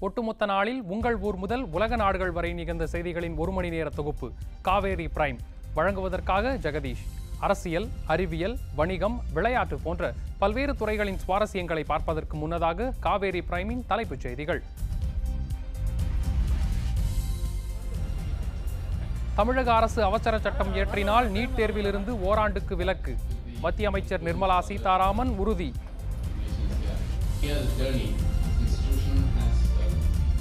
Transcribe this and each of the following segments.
ஒட்டுமொத்த நாளில் உங்கள் ஊர் முதல் உலக நாடுகள் வரை நிகழ்ந்த செய்திகளின் ஒரு மணி நேர தொகுப்பு காவேரி பிரைம் வழங்குவதற்காக ஜெகதீஷ் அரசியல் அறிவியல் வணிகம் விளையாட்டு போன்ற பல்வேறு துறைகளின் சுவாரஸ்யங்களை பார்ப்பதற்கு முன்னதாக காவேரி பிரைமின் தலைப்புச் செய்திகள் தமிழக அரசு அவசர சட்டம் இயற்றினால் நீட் தேர்விலிருந்து ஓராண்டுக்கு விலக்கு மத்திய அமைச்சர் நிர்மலா சீதாராமன் உறுதி Here's the journey this institution has uh,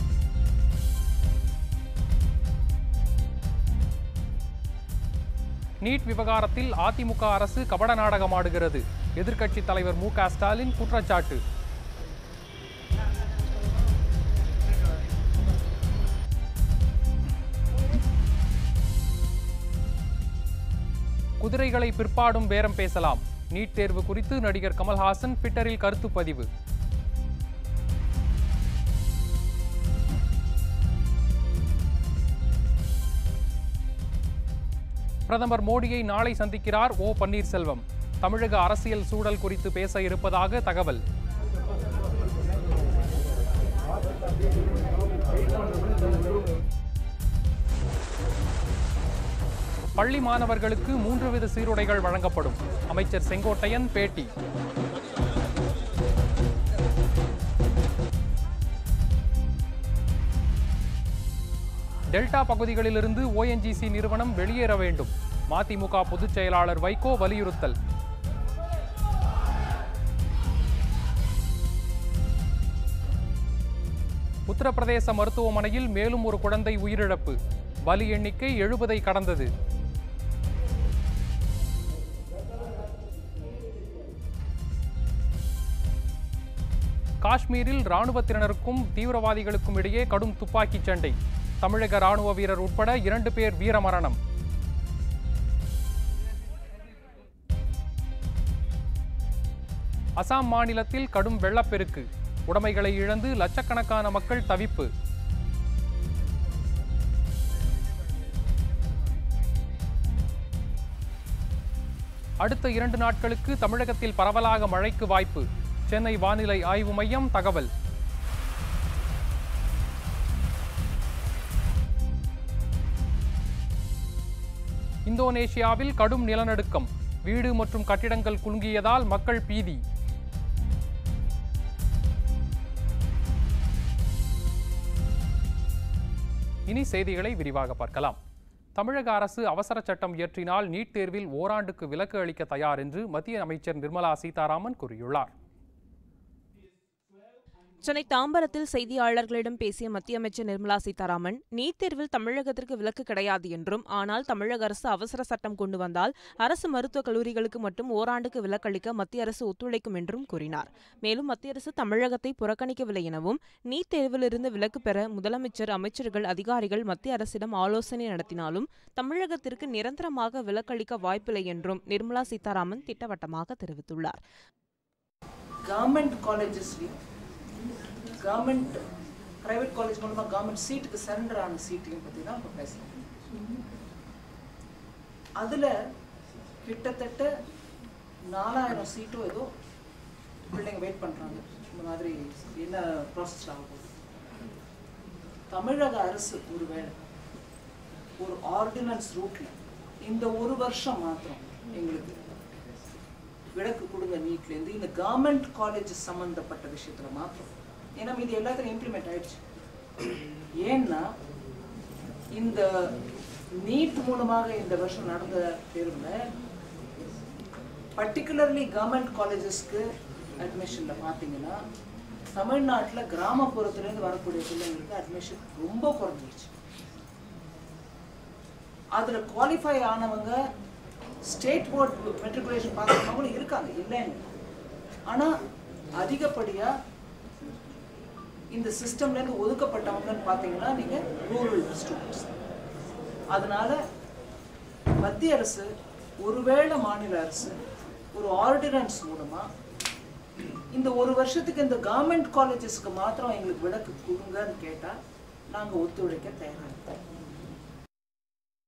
NEET விவகாரத்தில் அதிமுக அரசு கபட நாடகமாடுகிறது எதிர்க்கட்சித் தலைவர் மு க ஸ்டாலின் குற்றச்சாட்டு குதிரைகளை பிற்பாடும் பேரம் பேசலாம் நீட் தேர்வு குறித்து நடிகர் கமல்ஹாசன் ட்விட்டரில் கருத்து பதிவு பிரதமர் மோடியை நாளை சந்திக்கிறார் ஓ பன்னீர்செல்வம் தமிழக அரசியல் சூழல் குறித்து பேச இருப்பதாக தகவல் பள்ளி மாணவர்களுக்கு மூன்று வித சீருடைகள் வழங்கப்படும் அமைச்சர் செங்கோட்டையன் பேட்டி டெல்டா பகுதிகளிலிருந்து ஓஎன்ஜிசி நிறுவனம் வெளியேற வேண்டும் மதிமுக பொதுச் செயலாளர் வைகோ வலியுறுத்தல் உத்தரப்பிரதேச மருத்துவமனையில் மேலும் ஒரு குழந்தை உயிரிழப்பு பலி எண்ணிக்கை எழுபதை கடந்தது காஷ்மீரில் ராணுவத்தினருக்கும் தீவிரவாதிகளுக்கும் இடையே கடும் துப்பாக்கிச் சண்டை தமிழக ராணுவ வீரர் உட்பட இரண்டு பேர் வீரமரணம் அசாம் மாநிலத்தில் கடும் வெள்ளப்பெருக்கு உடைமைகளை இழந்து லட்சக்கணக்கான மக்கள் தவிப்பு அடுத்த இரண்டு நாட்களுக்கு தமிழகத்தில் பரவலாக மழைக்கு வாய்ப்பு சென்னை வானிலை ஆய்வு மையம் தகவல் இந்தோனேஷியாவில் கடும் நிலநடுக்கம் வீடு மற்றும் கட்டிடங்கள் குலுங்கியதால் மக்கள் பீதி இனி செய்திகளை விரிவாக பார்க்கலாம் தமிழக அரசு அவசர சட்டம் இயற்றினால் நீட் தேர்வில் ஓராண்டுக்கு விலக்கு அளிக்க தயார் என்று மத்திய அமைச்சர் நிர்மலா சீதாராமன் கூறியுள்ளார் சென்னை தாம்பரத்தில் செய்தியாளர்களிடம் பேசிய மத்திய அமைச்சர் நிர்மலா சீதாராமன் நீட் தேர்வில் தமிழகத்திற்கு விலக்கு கிடையாது என்றும் ஆனால் தமிழக அரசு அவசர சட்டம் கொண்டு வந்தால் அரசு மருத்துவக் கல்லூரிகளுக்கு மட்டும் ஓராண்டுக்கு விலக்களிக்க மத்திய அரசு ஒத்துழைக்கும் என்றும் கூறினார் மேலும் மத்திய அரசு தமிழகத்தை புறக்கணிக்கவில்லை எனவும் நீட் தேர்விலிருந்து விலக்கு பெற முதலமைச்சர் அமைச்சர்கள் அதிகாரிகள் மத்திய அரசிடம் ஆலோசனை நடத்தினாலும் தமிழகத்திற்கு நிரந்தரமாக விலக்களிக்க வாய்ப்பில்லை என்றும் நிர்மலா சீதாராமன் திட்டவட்டமாக தெரிவித்துள்ளார் கவர்மெண்ட் காலேஜஸ்லையும் கவர்மெண்ட் ப்ரைவேட் காலேஜ் மூலமாக கவர்மெண்ட் சீட்டுக்கு சரண்டர் ஆன சீட்டையும் பற்றி தான் இப்போ பேசுகிறோம் அதில் கிட்டத்தட்ட நாலாயிரம் சீட்டும் ஏதோ பிள்ளைங்க வெயிட் பண்ணுறாங்க இந்த மாதிரி என்ன ப்ராசஸ் ஆக போகுது தமிழக அரசு ஒருவேளை ஒரு ஆர்டினன்ஸ் ரூட்டில் இந்த ஒரு வருஷம் மாத்திரம் எங்களுக்கு விலக்கு கொடுங்க நீட்லேருந்து இந்த கவர்மெண்ட் காலேஜ் சம்மந்தப்பட்ட விஷயத்தில் மாத்திரம் ஏன்னா இது எல்லாத்துலையும் இம்ப்ளிமெண்ட் ஆயிடுச்சு ஏன்னா இந்த நீட் மூலமாக இந்த வருஷம் நடந்த தேர்வில் பர்டிகுலர்லி கவர்மெண்ட் காலேஜஸ்க்கு அட்மிஷனில் பார்த்தீங்கன்னா தமிழ்நாட்டில் கிராமப்புறத்துலேருந்து வரக்கூடிய பிள்ளைங்களுக்கு அட்மிஷன் ரொம்ப குறைஞ்சிருச்சு அதில் குவாலிஃபை ஆனவங்க ஸ்டேட் போர்ட் மெட்ரிகுலேஷன் பார்க்குறவங்களும் இருக்காங்க இல்லைன்னு ஆனால் அதிகப்படியாக இந்த சிஸ்டம்லேருந்து ஒதுக்கப்பட்டவங்கன்னு பார்த்தீங்கன்னா நீங்கள் ரூரல் ஸ்டூடெண்ட்ஸ் அதனால மத்திய அரசு ஒருவேளை மாநில அரசு ஒரு ஆர்டினன்ஸ் மூலமாக இந்த ஒரு வருஷத்துக்கு இந்த கவர்மெண்ட் காலேஜஸ்க்கு மாத்திரம் எங்களுக்கு விலக்கு கொடுங்கன்னு கேட்டால் நாங்கள் ஒத்துழைக்க தயாராக இருக்கோம்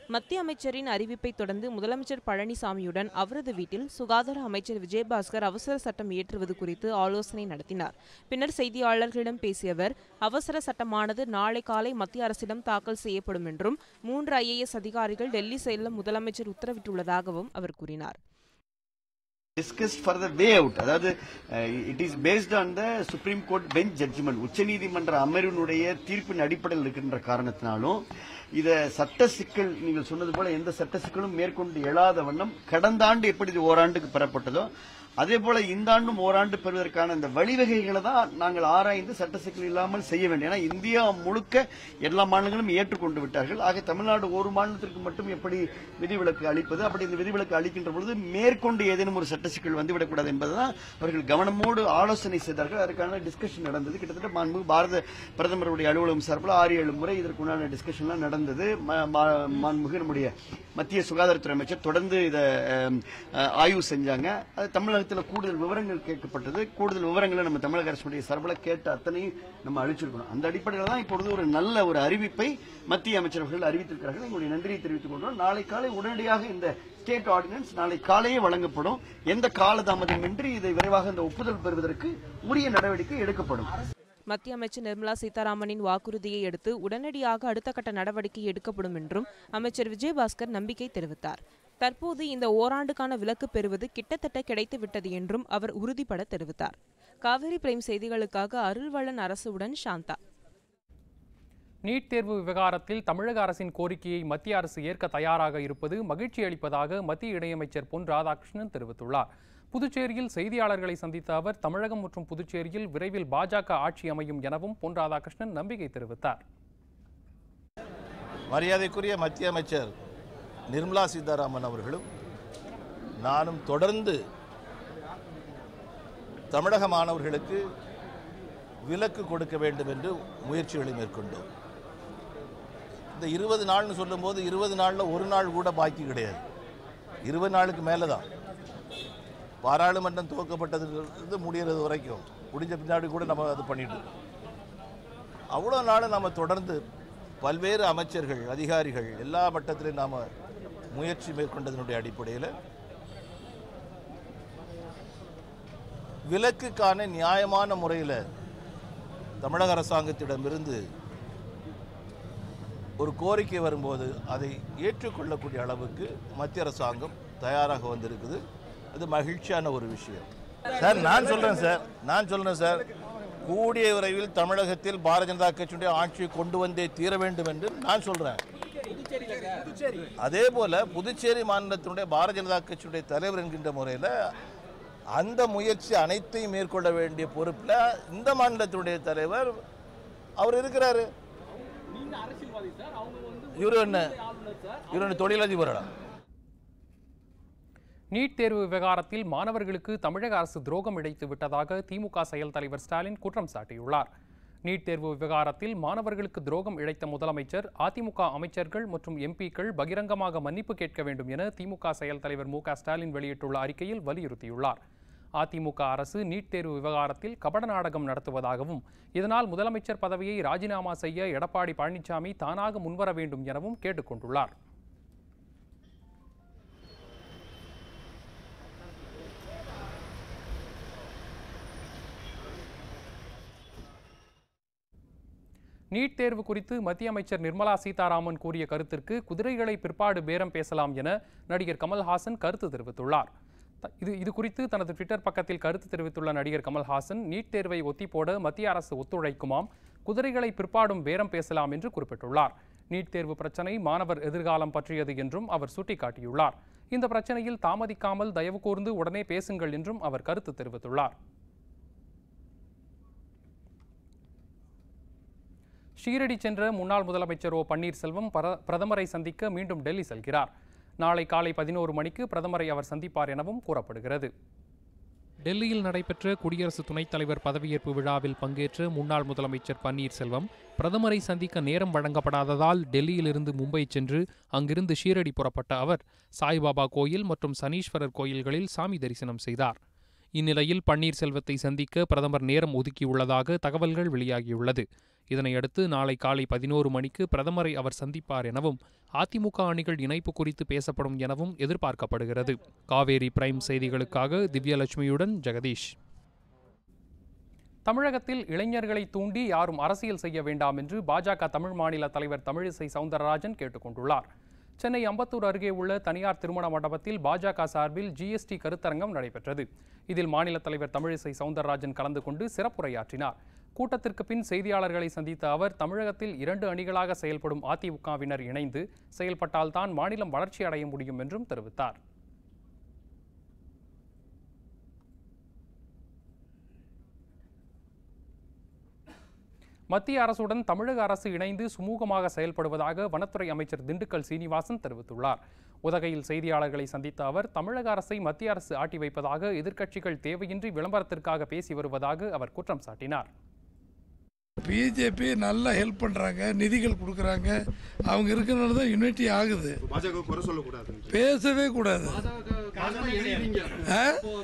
மத்திய அமைச்சரின் அறிவிப்பை தொடர்ந்து முதலமைச்சர் பழனிசாமியுடன் அவரது வீட்டில் சுகாதார அமைச்சர் விஜயபாஸ்கர் அவசர சட்டம் இயற்றுவது குறித்து ஆலோசனை நடத்தினார் பின்னர் செய்தியாளர்களிடம் பேசிய அவர் அவசர சட்டமானது நாளை காலை மத்திய அரசிடம் தாக்கல் செய்யப்படும் என்றும் மூன்று ஐஏஎஸ் அதிகாரிகள் டெல்லி செல்ல முதலமைச்சர் உத்தரவிட்டுள்ளதாகவும் அவர் கூறினார் discussed for the way out அதாவது it is based on the supreme court bench judgment உச்சநீதிமன்ற அமர்வினுடைய தீர்ப்பின் அடிப்படையில் இருக்கின்ற காரணத்தினாலும் இத சட்ட சிக்கல் நீங்கள் சொன்னது போல எந்த சட்ட சிக்கலும் மேற்கொண்டு எழாத வண்ணம் கடந்த ஆண்டு எப்படி இது ஓராண்டுக்கு பெறப்பட்டதோ அதே போல இந்த ஆண்டும் ஓராண்டு பெறுவதற்கான இந்த வழிவகைகளை தான் நாங்கள் ஆராய்ந்து சட்ட சிக்கல் இல்லாமல் செய்ய வேண்டும் ஏன்னா இந்தியா முழுக்க எல்லா மாநிலங்களும் ஏற்றுக்கொண்டு விட்டார்கள் ஆக தமிழ்நாடு ஒரு மாநிலத்திற்கு மட்டும் எப்படி விதிவிலக்கு அளிப்பது அப்படி இந்த விதிவிலக்கு அளிக்கின்ற பொழுது மேற்கொண்டு ஏதேனும் ஒரு சட்ட சிக்கல் வந்துவிடக்கூடாது என்பதுதான் அவர்கள் கவனமோடு ஆலோசனை செய்தார்கள் அதற்கான டிஸ்கஷன் நடந்தது கிட்டத்தட்ட மாண்பு பாரத பிரதமருடைய அலுவலகம் சார்பில் ஆறு ஏழு முறை இதற்குண்டான டிஸ்கஷன்லாம் நடந்தது ம- மா- மாண்புமிகு நம்முடைய மத்திய சுகாதாரத்துறை அமைச்சர் தொடர்ந்து இதை அஹ், அஹ், ஆய்வு செஞ்சாங்க அது தமிழகத்தில் கூடுதல் விவரங்கள் கேட்கப்பட்டது கூடுதல் விவரங்களை நம்ம தமிழக அரசுடைய சார்பில் கேட்ட அத்தனையும் நம்ம அளிச்சிருக்கணும் அந்த அடிப்படையில் தான் இப்பொழுது ஒரு நல்ல ஒரு அறிவிப்பை மத்திய அமைச்சர்கள் அறிவித்திருக்கிறார்கள் எங்களுடைய நன்றியை தெரிவித்துக் கொள்கிறோம் நாளை காலை உடனடியாக இந்த ஸ்டேட் ஆர்டினன்ஸ் நாளை காலையே வழங்கப்படும் எந்த காலதாமதமின்றி இதை விரைவாக இந்த ஒப்புதல் பெறுவதற்கு உரிய நடவடிக்கை எடுக்கப்படும் மத்திய அமைச்சர் நிர்மலா சீதாராமனின் வாக்குறுதியை அடுத்து உடனடியாக அடுத்த கட்ட நடவடிக்கை எடுக்கப்படும் என்றும் அமைச்சர் விஜயபாஸ்கர் நம்பிக்கை தெரிவித்தார் தற்போது இந்த ஓராண்டுக்கான விலக்கு பெறுவது கிட்டத்தட்ட கிடைத்து விட்டது என்றும் அவர் உறுதிபட தெரிவித்தார் காவிரி பிரைம் செய்திகளுக்காக அருள்வளன் அரசுடன் சாந்தா நீட் தேர்வு விவகாரத்தில் தமிழக அரசின் கோரிக்கையை மத்திய அரசு ஏற்க தயாராக இருப்பது மகிழ்ச்சி அளிப்பதாக மத்திய இணையமைச்சர் பொன் ராதாகிருஷ்ணன் தெரிவித்துள்ளார் புதுச்சேரியில் செய்தியாளர்களை சந்தித்த அவர் தமிழகம் மற்றும் புதுச்சேரியில் விரைவில் பாஜக ஆட்சி அமையும் எனவும் பொன் ராதாகிருஷ்ணன் நம்பிக்கை தெரிவித்தார் மரியாதைக்குரிய மத்திய அமைச்சர் நிர்மலா சீதாராமன் அவர்களும் நானும் தொடர்ந்து தமிழக மாணவர்களுக்கு விலக்கு கொடுக்க வேண்டும் என்று முயற்சிகளை மேற்கொண்டோம் இந்த இருபது நாள்னு சொல்லும்போது இருபது நாளில் ஒரு நாள் கூட பாக்கி கிடையாது இருபது நாளுக்கு மேலே தான் பாராளுமன்றம் துவக்கப்பட்டதுலேருந்து முடியறது வரைக்கும் முடிஞ்ச பின்னாடி கூட நம்ம அது பண்ணிட்டு இருக்கோம் அவ்வளோ நாள் நம்ம தொடர்ந்து பல்வேறு அமைச்சர்கள் அதிகாரிகள் எல்லா மட்டத்திலும் நாம் முயற்சி மேற்கொண்டதனுடைய அடிப்படையில் விலக்குக்கான நியாயமான முறையில் தமிழக அரசாங்கத்திடமிருந்து ஒரு கோரிக்கை வரும்போது அதை ஏற்றுக்கொள்ளக்கூடிய அளவுக்கு மத்திய அரசாங்கம் தயாராக வந்திருக்குது அது மகிழ்ச்சியான ஒரு விஷயம் சார் நான் சொல்கிறேன் சார் நான் சொல்கிறேன் சார் கூடிய விரைவில் தமிழகத்தில் பாரதிய ஜனதா கட்சியுடைய ஆட்சியை கொண்டு வந்தே தீர வேண்டும் என்று நான் சொல்கிறேன் அதே போல புதுச்சேரி மாநிலத்தினுடைய பாரதிய ஜனதா கட்சியுடைய தலைவர் என்கின்ற முறையில் அந்த முயற்சி அனைத்தையும் மேற்கொள்ள வேண்டிய பொறுப்பில் இந்த மாநிலத்தினுடைய தலைவர் அவர் இருக்கிறாரு இவர் என்ன இவர் என்ன தொழிலதிபரா நீட் தேர்வு விவகாரத்தில் மாணவர்களுக்கு தமிழக அரசு துரோகம் இழைத்து விட்டதாக திமுக செயல் தலைவர் ஸ்டாலின் குற்றம் சாட்டியுள்ளார் நீட் தேர்வு விவகாரத்தில் மாணவர்களுக்கு துரோகம் இழைத்த முதலமைச்சர் அதிமுக அமைச்சர்கள் மற்றும் எம்பிக்கள் பகிரங்கமாக மன்னிப்பு கேட்க வேண்டும் என திமுக செயல் தலைவர் மு க ஸ்டாலின் வெளியிட்டுள்ள அறிக்கையில் வலியுறுத்தியுள்ளார் அதிமுக அரசு நீட் தேர்வு விவகாரத்தில் கபட நாடகம் நடத்துவதாகவும் இதனால் முதலமைச்சர் பதவியை ராஜினாமா செய்ய எடப்பாடி பழனிசாமி தானாக முன்வர வேண்டும் எனவும் கேட்டுக்கொண்டுள்ளார் நீட் தேர்வு குறித்து மத்திய அமைச்சர் நிர்மலா சீதாராமன் கூறிய கருத்திற்கு குதிரைகளை பிற்பாடு பேரம் பேசலாம் என நடிகர் கமல்ஹாசன் கருத்து தெரிவித்துள்ளார் த- இது இது குறித்து தனது ட்விட்டர் பக்கத்தில் கருத்து தெரிவித்துள்ள நடிகர் கமல்ஹாசன் நீட் தேர்வை ஒத்திப்போட மத்திய அரசு ஒத்துழைக்குமாம் குதிரைகளை பிற்பாடும் பேரம் பேசலாம் என்று குறிப்பிட்டுள்ளார் நீட் தேர்வு பிரச்சனை மாணவர் எதிர்காலம் பற்றியது என்றும் அவர் சுட்டிக்காட்டியுள்ளார் இந்த பிரச்சனையில் தாமதிக்காமல் தயவு கூர்ந்து உடனே பேசுங்கள் என்றும் அவர் கருத்து தெரிவித்துள்ளார் ஷீரடி சென்ற முன்னாள் முதலமைச்சர் ஓ பன்னீர்செல்வம் பர- பிரதமரை சந்திக்க மீண்டும் டெல்லி செல்கிறார் நாளை காலை பதினோரு மணிக்கு பிரதமரை அவர் சந்திப்பார் எனவும் கூறப்படுகிறது டெல்லியில் நடைபெற்ற குடியரசு துணைத் தலைவர் பதவியேற்பு விழாவில் பங்கேற்ற முன்னாள் முதலமைச்சர் பன்னீர்செல்வம் பிரதமரை சந்திக்க நேரம் வழங்கப்படாததால் டெல்லியிலிருந்து மும்பை சென்று அங்கிருந்து ஷீரடி புறப்பட்ட அவர் சாய்பாபா கோயில் மற்றும் சனீஸ்வரர் கோயில்களில் சாமி தரிசனம் செய்தார் இந்நிலையில் பன்னீர்செல்வத்தை சந்திக்க பிரதமர் நேரம் ஒதுக்கியுள்ளதாக தகவல்கள் வெளியாகியுள்ளது இதனையடுத்து நாளை காலை பதினோரு மணிக்கு பிரதமரை அவர் சந்திப்பார் எனவும் அதிமுக அணிகள் இணைப்பு குறித்து பேசப்படும் எனவும் எதிர்பார்க்கப்படுகிறது காவேரி பிரைம் செய்திகளுக்காக திவ்யலட்சுமியுடன் ஜெகதீஷ் தமிழகத்தில் இளைஞர்களை தூண்டி யாரும் அரசியல் செய்ய வேண்டாம் என்று பாஜக தமிழ் மாநில தலைவர் தமிழிசை சவுந்தரராஜன் கேட்டுக்கொண்டுள்ளார் சென்னை அம்பத்தூர் அருகே உள்ள தனியார் திருமண மண்டபத்தில் பாஜக சார்பில் ஜிஎஸ்டி கருத்தரங்கம் நடைபெற்றது இதில் மாநில தலைவர் தமிழிசை சவுந்தரராஜன் கலந்து கொண்டு சிறப்புரையாற்றினார் கூட்டத்திற்கு பின் செய்தியாளர்களை சந்தித்த அவர் தமிழகத்தில் இரண்டு அணிகளாக செயல்படும் அதிமுகவினர் இணைந்து செயல்பட்டால்தான் மாநிலம் வளர்ச்சி அடைய முடியும் என்றும் தெரிவித்தார் மத்திய அரசுடன் தமிழக அரசு இணைந்து சுமூகமாக செயல்படுவதாக வனத்துறை அமைச்சர் திண்டுக்கல் சீனிவாசன் தெரிவித்துள்ளார் உதகையில் செய்தியாளர்களை சந்தித்த அவர் தமிழக அரசை மத்திய அரசு ஆட்டி வைப்பதாக எதிர்க்கட்சிகள் தேவையின்றி விளம்பரத்திற்காக பேசி வருவதாக அவர் குற்றம் சாட்டினார் பிஜேபி நல்லா ஹெல்ப் பண்ணுறாங்க நிதிகள் கொடுக்குறாங்க அவங்க இருக்கிறனால தான் யூனிட்டி ஆகுது பாஜக குறை சொல்லக்கூடாது பேசவே கூடாது ஆ?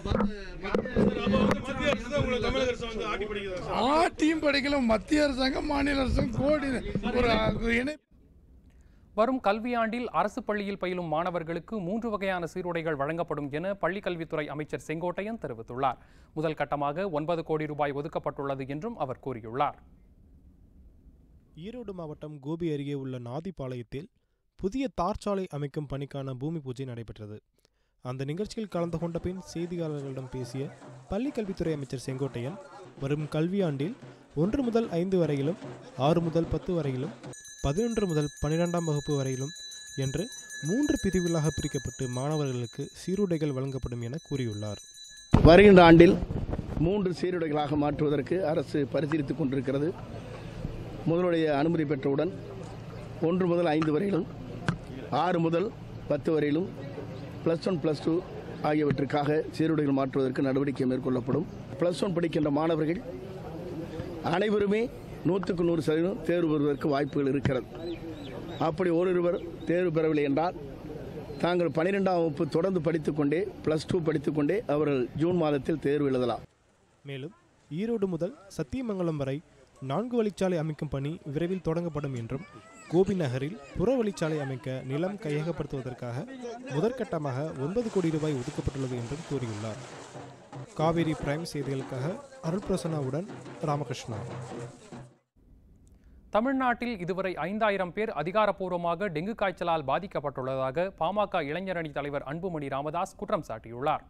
ஆட்டியும் படிக்கல மத்திய அரசாங்கம் மாநில அரசாங்கம் கோடி ஒரு இணை வரும் கல்வியாண்டில் அரசு பள்ளியில் பயிலும் மாணவர்களுக்கு மூன்று வகையான சீருடைகள் வழங்கப்படும் என பள்ளிக்கல்வித்துறை அமைச்சர் செங்கோட்டையன் தெரிவித்துள்ளார் முதல் கட்டமாக ஒன்பது கோடி ரூபாய் ஒதுக்கப்பட்டுள்ளது என்றும் அவர் கூறியுள்ளார் ஈரோடு மாவட்டம் கோபி அருகே உள்ள நாதிபாளையத்தில் புதிய தார்ச்சாலை அமைக்கும் பணிக்கான பூமி பூஜை நடைபெற்றது அந்த நிகழ்ச்சியில் கலந்து கொண்ட பின் செய்தியாளர்களிடம் பேசிய பள்ளிக்கல்வித்துறை அமைச்சர் செங்கோட்டையன் வரும் கல்வியாண்டில் ஒன்று முதல் ஐந்து வரையிலும் ஆறு முதல் பத்து வரையிலும் பதினொன்று முதல் பன்னிரெண்டாம் வகுப்பு வரையிலும் என்று மூன்று பிரிவுகளாக பிரிக்கப்பட்டு மாணவர்களுக்கு சீருடைகள் வழங்கப்படும் என கூறியுள்ளார் வருகின்ற ஆண்டில் மூன்று சீருடைகளாக மாற்றுவதற்கு அரசு பரிசீலித்துக் கொண்டிருக்கிறது முதலுடைய அனுமதி பெற்றவுடன் ஒன்று முதல் ஐந்து வரையிலும் ஆறு முதல் பத்து வரையிலும் ப்ளஸ் ஒன் ப்ளஸ் டூ ஆகியவற்றுக்காக சீருடைகள் மாற்றுவதற்கு நடவடிக்கை மேற்கொள்ளப்படும் ப்ளஸ் ஒன் படிக்கின்ற மாணவர்கள் அனைவருமே நூற்றுக்கு நூறு சதவீதம் தேர்வு பெறுவதற்கு வாய்ப்புகள் இருக்கிறது அப்படி ஓரிருவர் தேர்வு பெறவில்லை என்றால் தாங்கள் பன்னிரெண்டாம் வகுப்பு தொடர்ந்து படித்துக்கொண்டே ப்ளஸ் டூ படித்துக்கொண்டே அவர்கள் ஜூன் மாதத்தில் தேர்வு எழுதலாம் மேலும் ஈரோடு முதல் சத்தியமங்கலம் வரை நான்கு வழிச்சாலை அமைக்கும் பணி விரைவில் தொடங்கப்படும் என்றும் கோபி நகரில் புற வழிச்சாலை அமைக்க நிலம் கையகப்படுத்துவதற்காக முதற்கட்டமாக ஒன்பது கோடி ரூபாய் ஒதுக்கப்பட்டுள்ளது என்றும் கூறியுள்ளார் காவேரி பிரைம் செய்திகளுக்காக அருள் பிரசன்னாவுடன் ராமகிருஷ்ணா தமிழ்நாட்டில் இதுவரை ஐந்தாயிரம் பேர் அதிகாரப்பூர்வமாக டெங்கு காய்ச்சலால் பாதிக்கப்பட்டுள்ளதாக பாமக இளைஞரணி தலைவர் அன்புமணி ராமதாஸ் குற்றம் சாட்டியுள்ளார்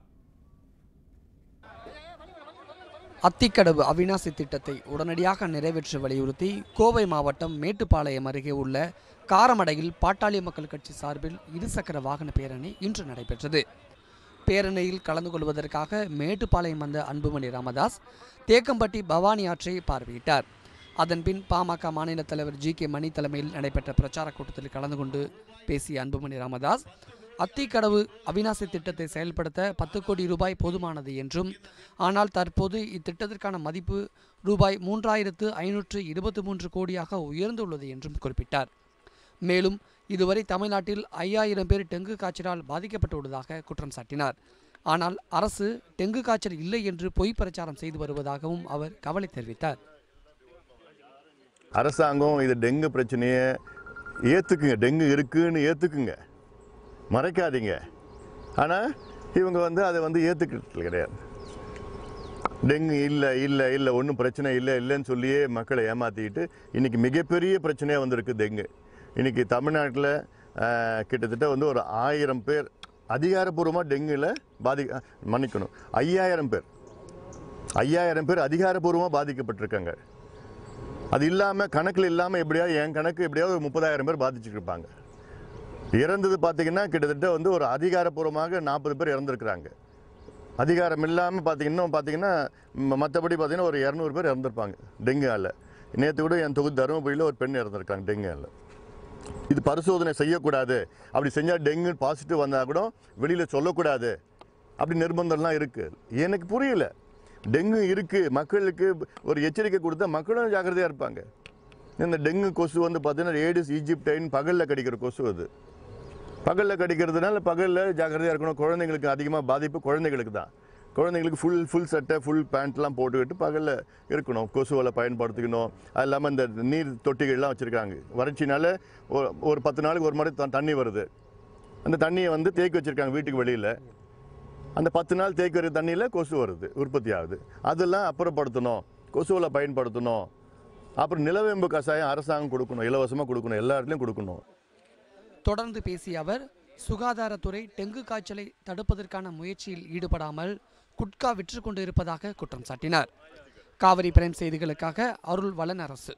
அத்திக்கடவு அவிநாசி திட்டத்தை உடனடியாக நிறைவேற்ற வலியுறுத்தி கோவை மாவட்டம் மேட்டுப்பாளையம் அருகே உள்ள காரமடையில் பாட்டாளி மக்கள் கட்சி சார்பில் இருசக்கர வாகன பேரணி இன்று நடைபெற்றது பேரணியில் கலந்து கொள்வதற்காக மேட்டுப்பாளையம் வந்த அன்புமணி ராமதாஸ் தேக்கம்பட்டி பவானி ஆற்றை பார்வையிட்டார் அதன்பின் பாமக மாநில தலைவர் ஜி கே மணி தலைமையில் நடைபெற்ற பிரச்சார கூட்டத்தில் கலந்து கொண்டு பேசிய அன்புமணி ராமதாஸ் அத்திக்கடவு அவிநாசி திட்டத்தை செயல்படுத்த பத்து கோடி ரூபாய் போதுமானது என்றும் ஆனால் தற்போது இத்திட்டத்திற்கான மதிப்பு ரூபாய் மூன்றாயிரத்து ஐநூற்று இருபத்தி மூன்று கோடியாக உயர்ந்துள்ளது என்றும் குறிப்பிட்டார் மேலும் இதுவரை தமிழ்நாட்டில் ஐயாயிரம் பேர் டெங்கு காய்ச்சலால் பாதிக்கப்பட்டுள்ளதாக குற்றம் சாட்டினார் ஆனால் அரசு டெங்கு காய்ச்சல் இல்லை என்று பொய் பிரச்சாரம் செய்து வருவதாகவும் அவர் கவலை தெரிவித்தார் அரசாங்கம் இது டெங்கு பிரச்சனையை ஏற்றுக்குங்க டெங்கு இருக்குன்னு ஏற்றுக்குங்க மறைக்காதீங்க ஆனால் இவங்க வந்து அதை வந்து ஏற்றுக்கிட்டு கிடையாது டெங்கு இல்லை இல்லை இல்லை ஒன்றும் பிரச்சனை இல்லை இல்லைன்னு சொல்லியே மக்களை ஏமாற்றிக்கிட்டு இன்றைக்கி மிகப்பெரிய பிரச்சனையாக வந்திருக்கு டெங்கு இன்றைக்கி தமிழ்நாட்டில் கிட்டத்தட்ட வந்து ஒரு ஆயிரம் பேர் அதிகாரப்பூர்வமாக டெங்குல பாதி மன்னிக்கணும் ஐயாயிரம் பேர் ஐயாயிரம் பேர் அதிகாரப்பூர்வமாக பாதிக்கப்பட்டிருக்காங்க அது இல்லாமல் கணக்கில் இல்லாமல் எப்படியாவது என் கணக்கு எப்படியாவது ஒரு முப்பதாயிரம் பேர் பாதிச்சுட்டு இருப்பாங்க இறந்தது பார்த்தீங்கன்னா கிட்டத்தட்ட வந்து ஒரு அதிகாரப்பூர்வமாக நாற்பது பேர் இறந்துருக்குறாங்க அதிகாரம் இல்லாமல் பார்த்தீங்கன்னா பார்த்தீங்கன்னா மற்றபடி பார்த்தீங்கன்னா ஒரு இரநூறு பேர் இறந்துருப்பாங்க டெங்குவால் நேற்று கூட என் தொகுதி தருமபுரியில் ஒரு பெண் இறந்துருக்காங்க டெங்குவால் இது பரிசோதனை செய்யக்கூடாது அப்படி செஞ்சால் டெங்கு பாசிட்டிவ் வந்தால் கூட வெளியில் சொல்லக்கூடாது அப்படி நிர்பந்தம்லாம் இருக்குது எனக்கு புரியல டெங்கு இருக்குது மக்களுக்கு ஒரு எச்சரிக்கை கொடுத்தா மக்களும் ஜாக்கிரதையாக இருப்பாங்க இந்த டெங்கு கொசு வந்து பார்த்தீங்கன்னா ஏடிஸ் ஈஜிப்டைன் பகலில் கடிக்கிற கொசு அது பகலில் கடிக்கிறதுனால பகலில் ஜாக்கிரதையாக இருக்கணும் குழந்தைங்களுக்கு அதிகமாக பாதிப்பு குழந்தைங்களுக்கு தான் குழந்தைங்களுக்கு ஃபுல் ஃபுல் சட்டை ஃபுல் பேண்ட்லாம் போட்டுக்கிட்டு பகலில் இருக்கணும் கொசுவலை பயன்படுத்திக்கணும் அது இல்லாமல் இந்த நீர் தொட்டிகள்லாம் வச்சுருக்காங்க வறட்சினால ஒரு ஒரு பத்து நாளுக்கு ஒரு முறை த- தண்ணி வருது அந்த தண்ணியை வந்து தேக்கி வச்சுருக்காங்க வீட்டுக்கு வெளியில் அந்த பத்து நாள் தேக்கி வர தண்ணியில் கொசு வருது உற்பத்தி ஆகுது அதெல்லாம் அப்புறப்படுத்தணும் கொசுவலை பயன்படுத்தணும் அப்புறம் நிலவேம்பு கஷாயம் அரசாங்கம் கொடுக்கணும் இலவசமாக கொடுக்கணும் எல்லா இடத்துலையும் கொடுக்கணும் தொடர்ந்து பேசிய அவர் சுகாதாரத்துறை டெங்கு காய்ச்சலை தடுப்பதற்கான முயற்சியில் ஈடுபடாமல் குட்கா விற்று கொண்டு இருப்பதாக குற்றம் சாட்டினார் காவிரி பிரைம் செய்திகளுக்காக அருள் வளன் அரசு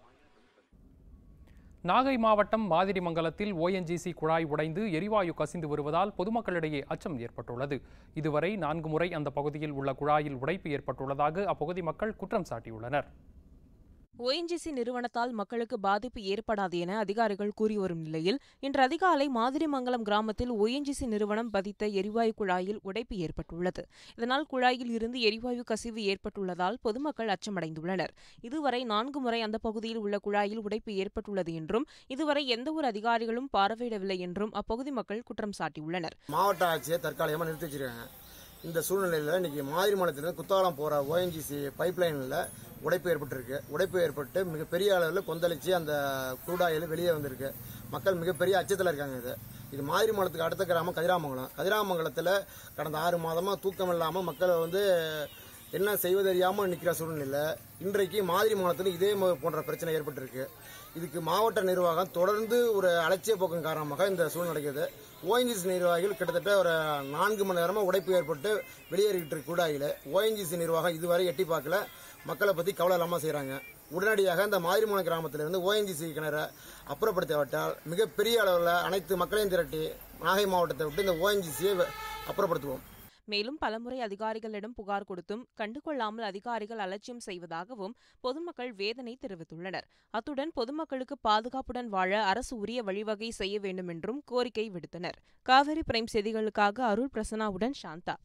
நாகை மாவட்டம் மாதிரிமங்கலத்தில் ஓஎன்ஜிசி குழாய் உடைந்து எரிவாயு கசிந்து வருவதால் பொதுமக்களிடையே அச்சம் ஏற்பட்டுள்ளது இதுவரை நான்கு முறை அந்த பகுதியில் உள்ள குழாயில் உடைப்பு ஏற்பட்டுள்ளதாக அப்பகுதி மக்கள் குற்றம் சாட்டியுள்ளனர் ஓஎன்ஜிசி நிறுவனத்தால் மக்களுக்கு பாதிப்பு ஏற்படாது என அதிகாரிகள் கூறி வரும் நிலையில் இன்று அதிகாலை மாதிரிமங்கலம் கிராமத்தில் ஓஎன்ஜிசி நிறுவனம் பதித்த எரிவாயு குழாயில் உடைப்பு ஏற்பட்டுள்ளது இதனால் குழாயில் இருந்து எரிவாயு கசிவு ஏற்பட்டுள்ளதால் பொதுமக்கள் அச்சமடைந்துள்ளனர் இதுவரை நான்கு முறை அந்த பகுதியில் உள்ள குழாயில் உடைப்பு ஏற்பட்டுள்ளது என்றும் இதுவரை எந்தவொரு அதிகாரிகளும் பார்வையிடவில்லை என்றும் அப்பகுதி மக்கள் குற்றம் சாட்டியுள்ளனர் மாவட்ட ஆட்சியை தற்காலிகமாக நிறுத்தி வச்சிருக்காங்க இந்த சூழ்நிலையில் இன்னைக்கு மாதிரி மாநிலத்திலிருந்து குத்தாலம் போகிற ஓஎன்ஜிசி பைப் லைனில் உடைப்பு ஏற்பட்டிருக்கு உடைப்பு ஏற்பட்டு மிகப்பெரிய அளவில் கொந்தளிச்சு அந்த குரூடாயில் வெளியே வந்திருக்கு மக்கள் மிகப்பெரிய அச்சத்தில் இருக்காங்க இது இது மாதிரி மாநிலத்துக்கு அடுத்த கிராமம் கதிராமங்கலம் கதிராமங்கலத்தில் கடந்த ஆறு மாதமாக தூக்கம் இல்லாமல் மக்களை வந்து என்ன செய்வதறியாமல் நிற்கிற சூழ்நிலையில் இன்றைக்கு மாதிரி மாநிலத்தில் இதே ம- போன்ற பிரச்சனை ஏற்பட்டிருக்கு இதுக்கு மாவட்ட நிர்வாகம் தொடர்ந்து ஒரு அலட்சிய போக்கின் காரணமாக இந்த சூழ்நிலை நடக்குது ஓஎன்ஜிசி நிர்வாகிகள் கிட்டத்தட்ட ஒரு நான்கு மணி நேரமாக உடைப்பு ஏற்பட்டு வெளியேறிட்டு இருக்கு கூடாயில் ஓஎன்ஜிசி நிர்வாகம் இதுவரை எட்டி பார்க்கல மக்களை பற்றி கவலை இல்லாமல் செய்கிறாங்க உடனடியாக இந்த மாதிரிமூன கிராமத்திலிருந்து ஓஎன்ஜிசி கிணறை அப்புறப்படுத்தவிட்டால் மிகப்பெரிய அளவில் அனைத்து மக்களையும் திரட்டி நாகை மாவட்டத்தை விட்டு இந்த ஓஎன்ஜிசியை அப்புறப்படுத்துவோம் மேலும் பலமுறை அதிகாரிகளிடம் புகார் கொடுத்தும் கண்டுகொள்ளாமல் அதிகாரிகள் அலட்சியம் செய்வதாகவும் பொதுமக்கள் வேதனை தெரிவித்துள்ளனர் அத்துடன் பொதுமக்களுக்கு பாதுகாப்புடன் வாழ அரசு உரிய வழிவகை செய்ய வேண்டும் என்றும் கோரிக்கை விடுத்தனர் காவிரி பிரைம் செய்திகளுக்காக அருள் பிரசன்னாவுடன் சாந்தா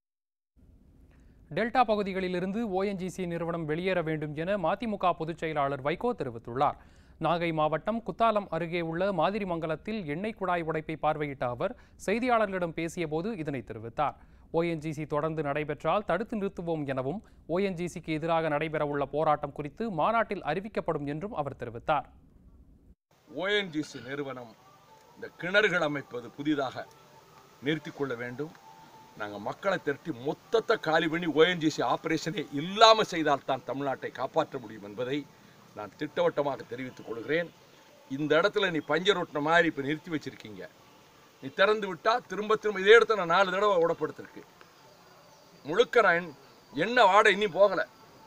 டெல்டா பகுதிகளிலிருந்து ஓஎன்ஜிசி நிறுவனம் வெளியேற வேண்டும் என மதிமுக பொதுச் செயலாளர் வைகோ தெரிவித்துள்ளார் நாகை மாவட்டம் குத்தாலம் அருகே உள்ள மாதிரிமங்கலத்தில் எண்ணெய் குழாய் உடைப்பை பார்வையிட்ட அவர் செய்தியாளர்களிடம் பேசியபோது இதனை தெரிவித்தார் ஓஎன்ஜிசி தொடர்ந்து நடைபெற்றால் தடுத்து நிறுத்துவோம் எனவும் ஓஎன்ஜிசிக்கு எதிராக நடைபெறவுள்ள போராட்டம் குறித்து மாநாட்டில் அறிவிக்கப்படும் என்றும் அவர் தெரிவித்தார் ஓஎன்ஜிசி நிறுவனம் இந்த கிணறுகள் அமைப்பது புதிதாக நிறுத்திக் கொள்ள வேண்டும் நாங்கள் மக்களை திரட்டி மொத்தத்தை காலி பண்ணி ஓஎன்ஜிசி ஆபரேஷனை இல்லாமல் செய்தால் தான் தமிழ்நாட்டை காப்பாற்ற முடியும் என்பதை நான் திட்டவட்டமாக தெரிவித்துக் கொள்கிறேன் இந்த இடத்துல நீ பஞ்சர் ஒட்டின மாதிரி இப்போ நிறுத்தி வச்சிருக்கீங்க நீ திறந்து விட்டா திரும்ப திரும்ப இதே இடத்த நான் நாலு தடவை ஓடப்படுத்திருக்கு முழுக்க நான் என்ன வாடை இன்னும் போகலை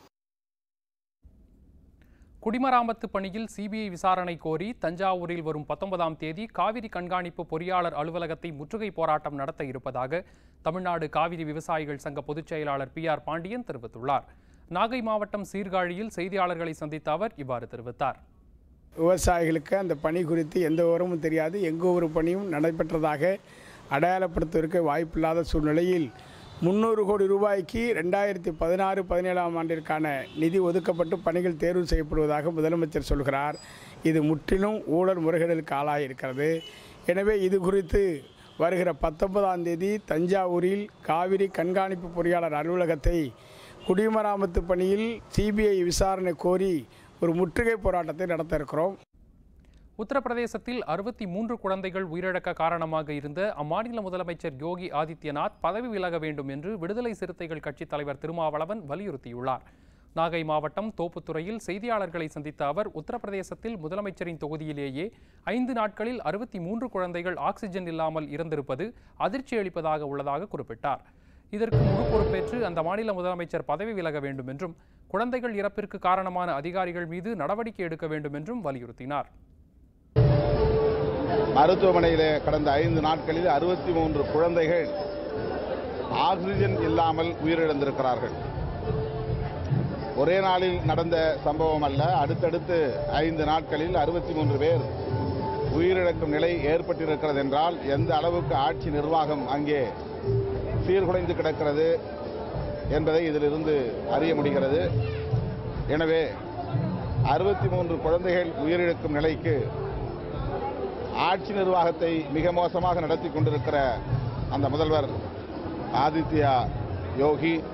குடிமராமத்து பணியில் சிபிஐ விசாரணை கோரி தஞ்சாவூரில் வரும் பத்தொன்பதாம் தேதி காவிரி கண்காணிப்பு பொறியாளர் அலுவலகத்தை முற்றுகை போராட்டம் நடத்த இருப்பதாக தமிழ்நாடு காவிரி விவசாயிகள் சங்க பொதுச் செயலாளர் பி ஆர் பாண்டியன் தெரிவித்துள்ளார் நாகை மாவட்டம் சீர்காழியில் செய்தியாளர்களை சந்தித்த அவர் இவ்வாறு தெரிவித்தார் விவசாயிகளுக்கு அந்த பணி குறித்து எந்த விவரமும் தெரியாது எங்கு ஒரு பணியும் நடைபெற்றதாக அடையாளப்படுத்துவதற்கு வாய்ப்பில்லாத சூழ்நிலையில் முந்நூறு கோடி ரூபாய்க்கு ரெண்டாயிரத்தி பதினாறு பதினேழாம் ஆண்டிற்கான நிதி ஒதுக்கப்பட்டு பணிகள் தேர்வு செய்யப்படுவதாக முதலமைச்சர் சொல்கிறார் இது முற்றிலும் ஊழல் முறைகேடுகளுக்கு ஆளாகியிருக்கிறது எனவே இது குறித்து வருகிற பத்தொன்பதாம் தேதி தஞ்சாவூரில் காவிரி கண்காணிப்பு பொறியாளர் அலுவலகத்தை குடிமராமத்து பணியில் சிபிஐ விசாரணை கோரி ஒரு முற்றுகை போராட்டத்தை நடத்த இருக்கிறோம் உத்தரப்பிரதேசத்தில் அறுபத்தி மூன்று குழந்தைகள் உயிரிழக்க காரணமாக இருந்த அம்மாநில முதலமைச்சர் யோகி ஆதித்யநாத் பதவி விலக வேண்டும் என்று விடுதலை சிறுத்தைகள் கட்சித் தலைவர் திருமாவளவன் வலியுறுத்தியுள்ளார் நாகை மாவட்டம் தோப்புத்துறையில் செய்தியாளர்களை சந்தித்த அவர் உத்தரப்பிரதேசத்தில் முதலமைச்சரின் தொகுதியிலேயே ஐந்து நாட்களில் அறுபத்தி மூன்று குழந்தைகள் ஆக்சிஜன் இல்லாமல் இறந்திருப்பது அதிர்ச்சி அளிப்பதாக உள்ளதாக குறிப்பிட்டார் இதற்கு முழு பொறுப்பேற்று அந்த மாநில முதலமைச்சர் பதவி விலக வேண்டும் என்றும் குழந்தைகள் இறப்பிற்கு காரணமான அதிகாரிகள் மீது நடவடிக்கை எடுக்க வேண்டும் என்றும் வலியுறுத்தினார் மருத்துவமனையில் கடந்த ஐந்து நாட்களில் அறுபத்தி மூன்று குழந்தைகள் ஆக்சிஜன் இல்லாமல் உயிரிழந்திருக்கிறார்கள் ஒரே நாளில் நடந்த சம்பவம் அல்ல அடுத்தடுத்து ஐந்து நாட்களில் அறுபத்தி மூன்று பேர் உயிரிழக்கும் நிலை ஏற்பட்டிருக்கிறது என்றால் எந்த அளவுக்கு ஆட்சி நிர்வாகம் அங்கே சீர்குலைந்து கிடக்கிறது என்பதை இதிலிருந்து அறிய முடிகிறது எனவே அறுபத்தி மூன்று குழந்தைகள் உயிரிழக்கும் நிலைக்கு ஆட்சி நிர்வாகத்தை மிக மோசமாக நடத்தி கொண்டிருக்கிற அந்த முதல்வர் ஆதித்யா யோகி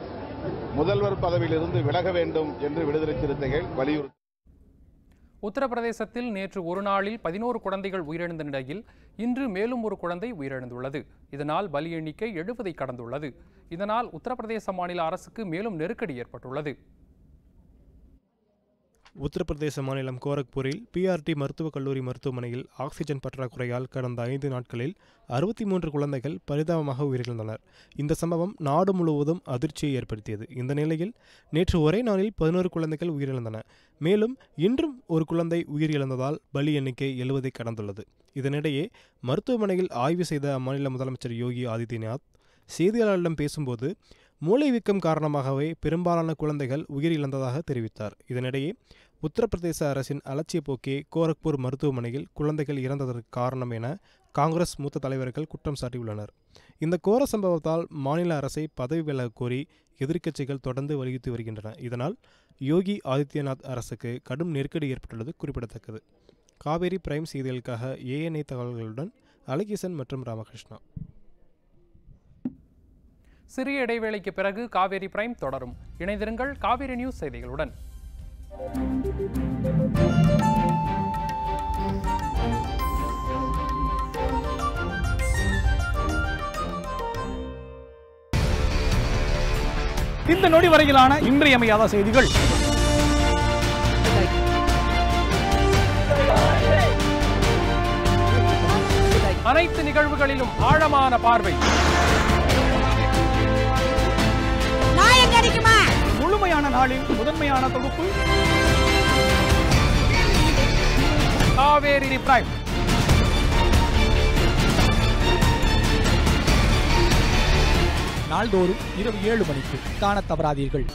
முதல்வர் பதவியிலிருந்து விலக வேண்டும் என்று விடுதலை சிறுத்தைகள் வலியுறுத்தி உத்தரப்பிரதேசத்தில் நேற்று ஒரு நாளில் பதினோரு குழந்தைகள் உயிரிழந்த நிலையில் இன்று மேலும் ஒரு குழந்தை உயிரிழந்துள்ளது இதனால் பலி எண்ணிக்கை எழுபதை கடந்துள்ளது இதனால் உத்தரப்பிரதேச மாநில அரசுக்கு மேலும் நெருக்கடி ஏற்பட்டுள்ளது உத்தரப்பிரதேச மாநிலம் கோரக்பூரில் பிஆர்டி மருத்துவக் கல்லூரி மருத்துவமனையில் ஆக்சிஜன் பற்றாக்குறையால் கடந்த ஐந்து நாட்களில் அறுபத்தி மூன்று குழந்தைகள் பரிதாபமாக உயிரிழந்தனர் இந்த சம்பவம் நாடு முழுவதும் அதிர்ச்சியை ஏற்படுத்தியது இந்த நிலையில் நேற்று ஒரே நாளில் பதினோரு குழந்தைகள் உயிரிழந்தன மேலும் இன்றும் ஒரு குழந்தை உயிரிழந்ததால் பலி எண்ணிக்கை எழுவதை கடந்துள்ளது இதனிடையே மருத்துவமனையில் ஆய்வு செய்த அம்மாநில முதலமைச்சர் யோகி ஆதித்யநாத் செய்தியாளர்களிடம் பேசும்போது மூளைவீக்கம் காரணமாகவே பெரும்பாலான குழந்தைகள் உயிரிழந்ததாக தெரிவித்தார் இதனிடையே உத்தரப்பிரதேச அரசின் அலட்சிய போக்கே கோரக்பூர் மருத்துவமனையில் குழந்தைகள் இறந்ததற்கு காரணம் என காங்கிரஸ் மூத்த தலைவர்கள் குற்றம் சாட்டியுள்ளனர் இந்த கோர சம்பவத்தால் மாநில அரசை பதவி விலக கோரி எதிர்க்கட்சிகள் தொடர்ந்து வலியுறுத்தி வருகின்றன இதனால் யோகி ஆதித்யநாத் அரசுக்கு கடும் நெருக்கடி ஏற்பட்டுள்ளது குறிப்பிடத்தக்கது காவேரி பிரைம் செய்திகளுக்காக ஏஎன்ஐ தகவல்களுடன் அலகீசன் மற்றும் ராமகிருஷ்ணா சிறிய இடைவேளைக்கு பிறகு காவேரி பிரைம் தொடரும் இணைந்திருங்கள் காவேரி நியூஸ் செய்திகளுடன் இந்த நொடி வரையிலான இன்றியமையாத செய்திகள் அனைத்து நிகழ்வுகளிலும் ஆழமான பார்வை முழுமையான நாளின் முதன்மையான தொகுப்பு காவேரி பிரைம் நாள்தோறும் இரவு ஏழு மணிக்கு காணத் தவறாதீர்கள்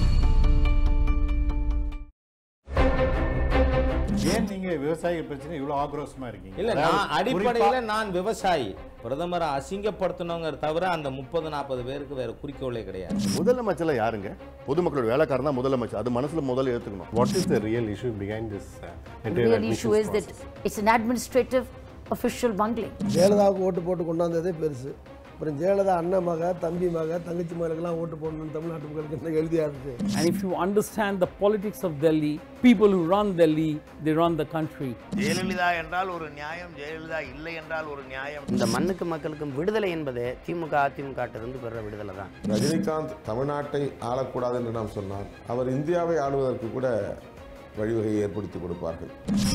ஏன் நீங்க விவசாயிகள் பிரச்சனை இவ்வளவு ஆக்ரோஷமா இருக்கீங்க இல்ல அதாவது நான் அடிப்படையில குறிப்பா- நான் விவசாயி பிரதமரை அசிங்கப்படுத்தணுங்கிற தவிர அந்த முப்பது நாற்பது பேருக்கு வேற குறிக்கோளே கிடையாது முதலமைச்சர்ல யாருங்க பொதுமக்களோட வேலைக்காரன் தான் முதலமைச்சர் அது மனசுல முதல்ல ஏத்துக்கணும் what is the real issue behind this The real issue is that it's an administrative official bungling. ஜெயலலிதாவுக்கு ஓட்டு போட்டு கொண்டாந்ததே பெருசு அப்புறம் ஜெயலலிதா அண்ணன் மக தம்பி மக தங்கச்சி மகளுக்கெல்லாம் ஓட்டு போடணும்னு தமிழ்நாட்டு மக்களுக்கு என்ன எழுதியா இருக்கு And if you understand the politics of Delhi, people who run Delhi, they run the country. Jayalalithaa என்றால் ஒரு நியாயம் ஜெயலலிதா இல்லை என்றால் ஒரு நியாயம் இந்த மண்ணுக்கு மக்களுக்கும் விடுதலை என்பது திமுக அதிமுக இருந்து பெற விடுதலை தான் ரஜினிகாந்த் தமிழ்நாட்டை ஆளக்கூடாது என்று நாம் சொன்னால் அவர் இந்தியாவை ஆளுவதற்கு கூட வழிவகையை ஏற்படுத்தி கொடுப்பார்கள்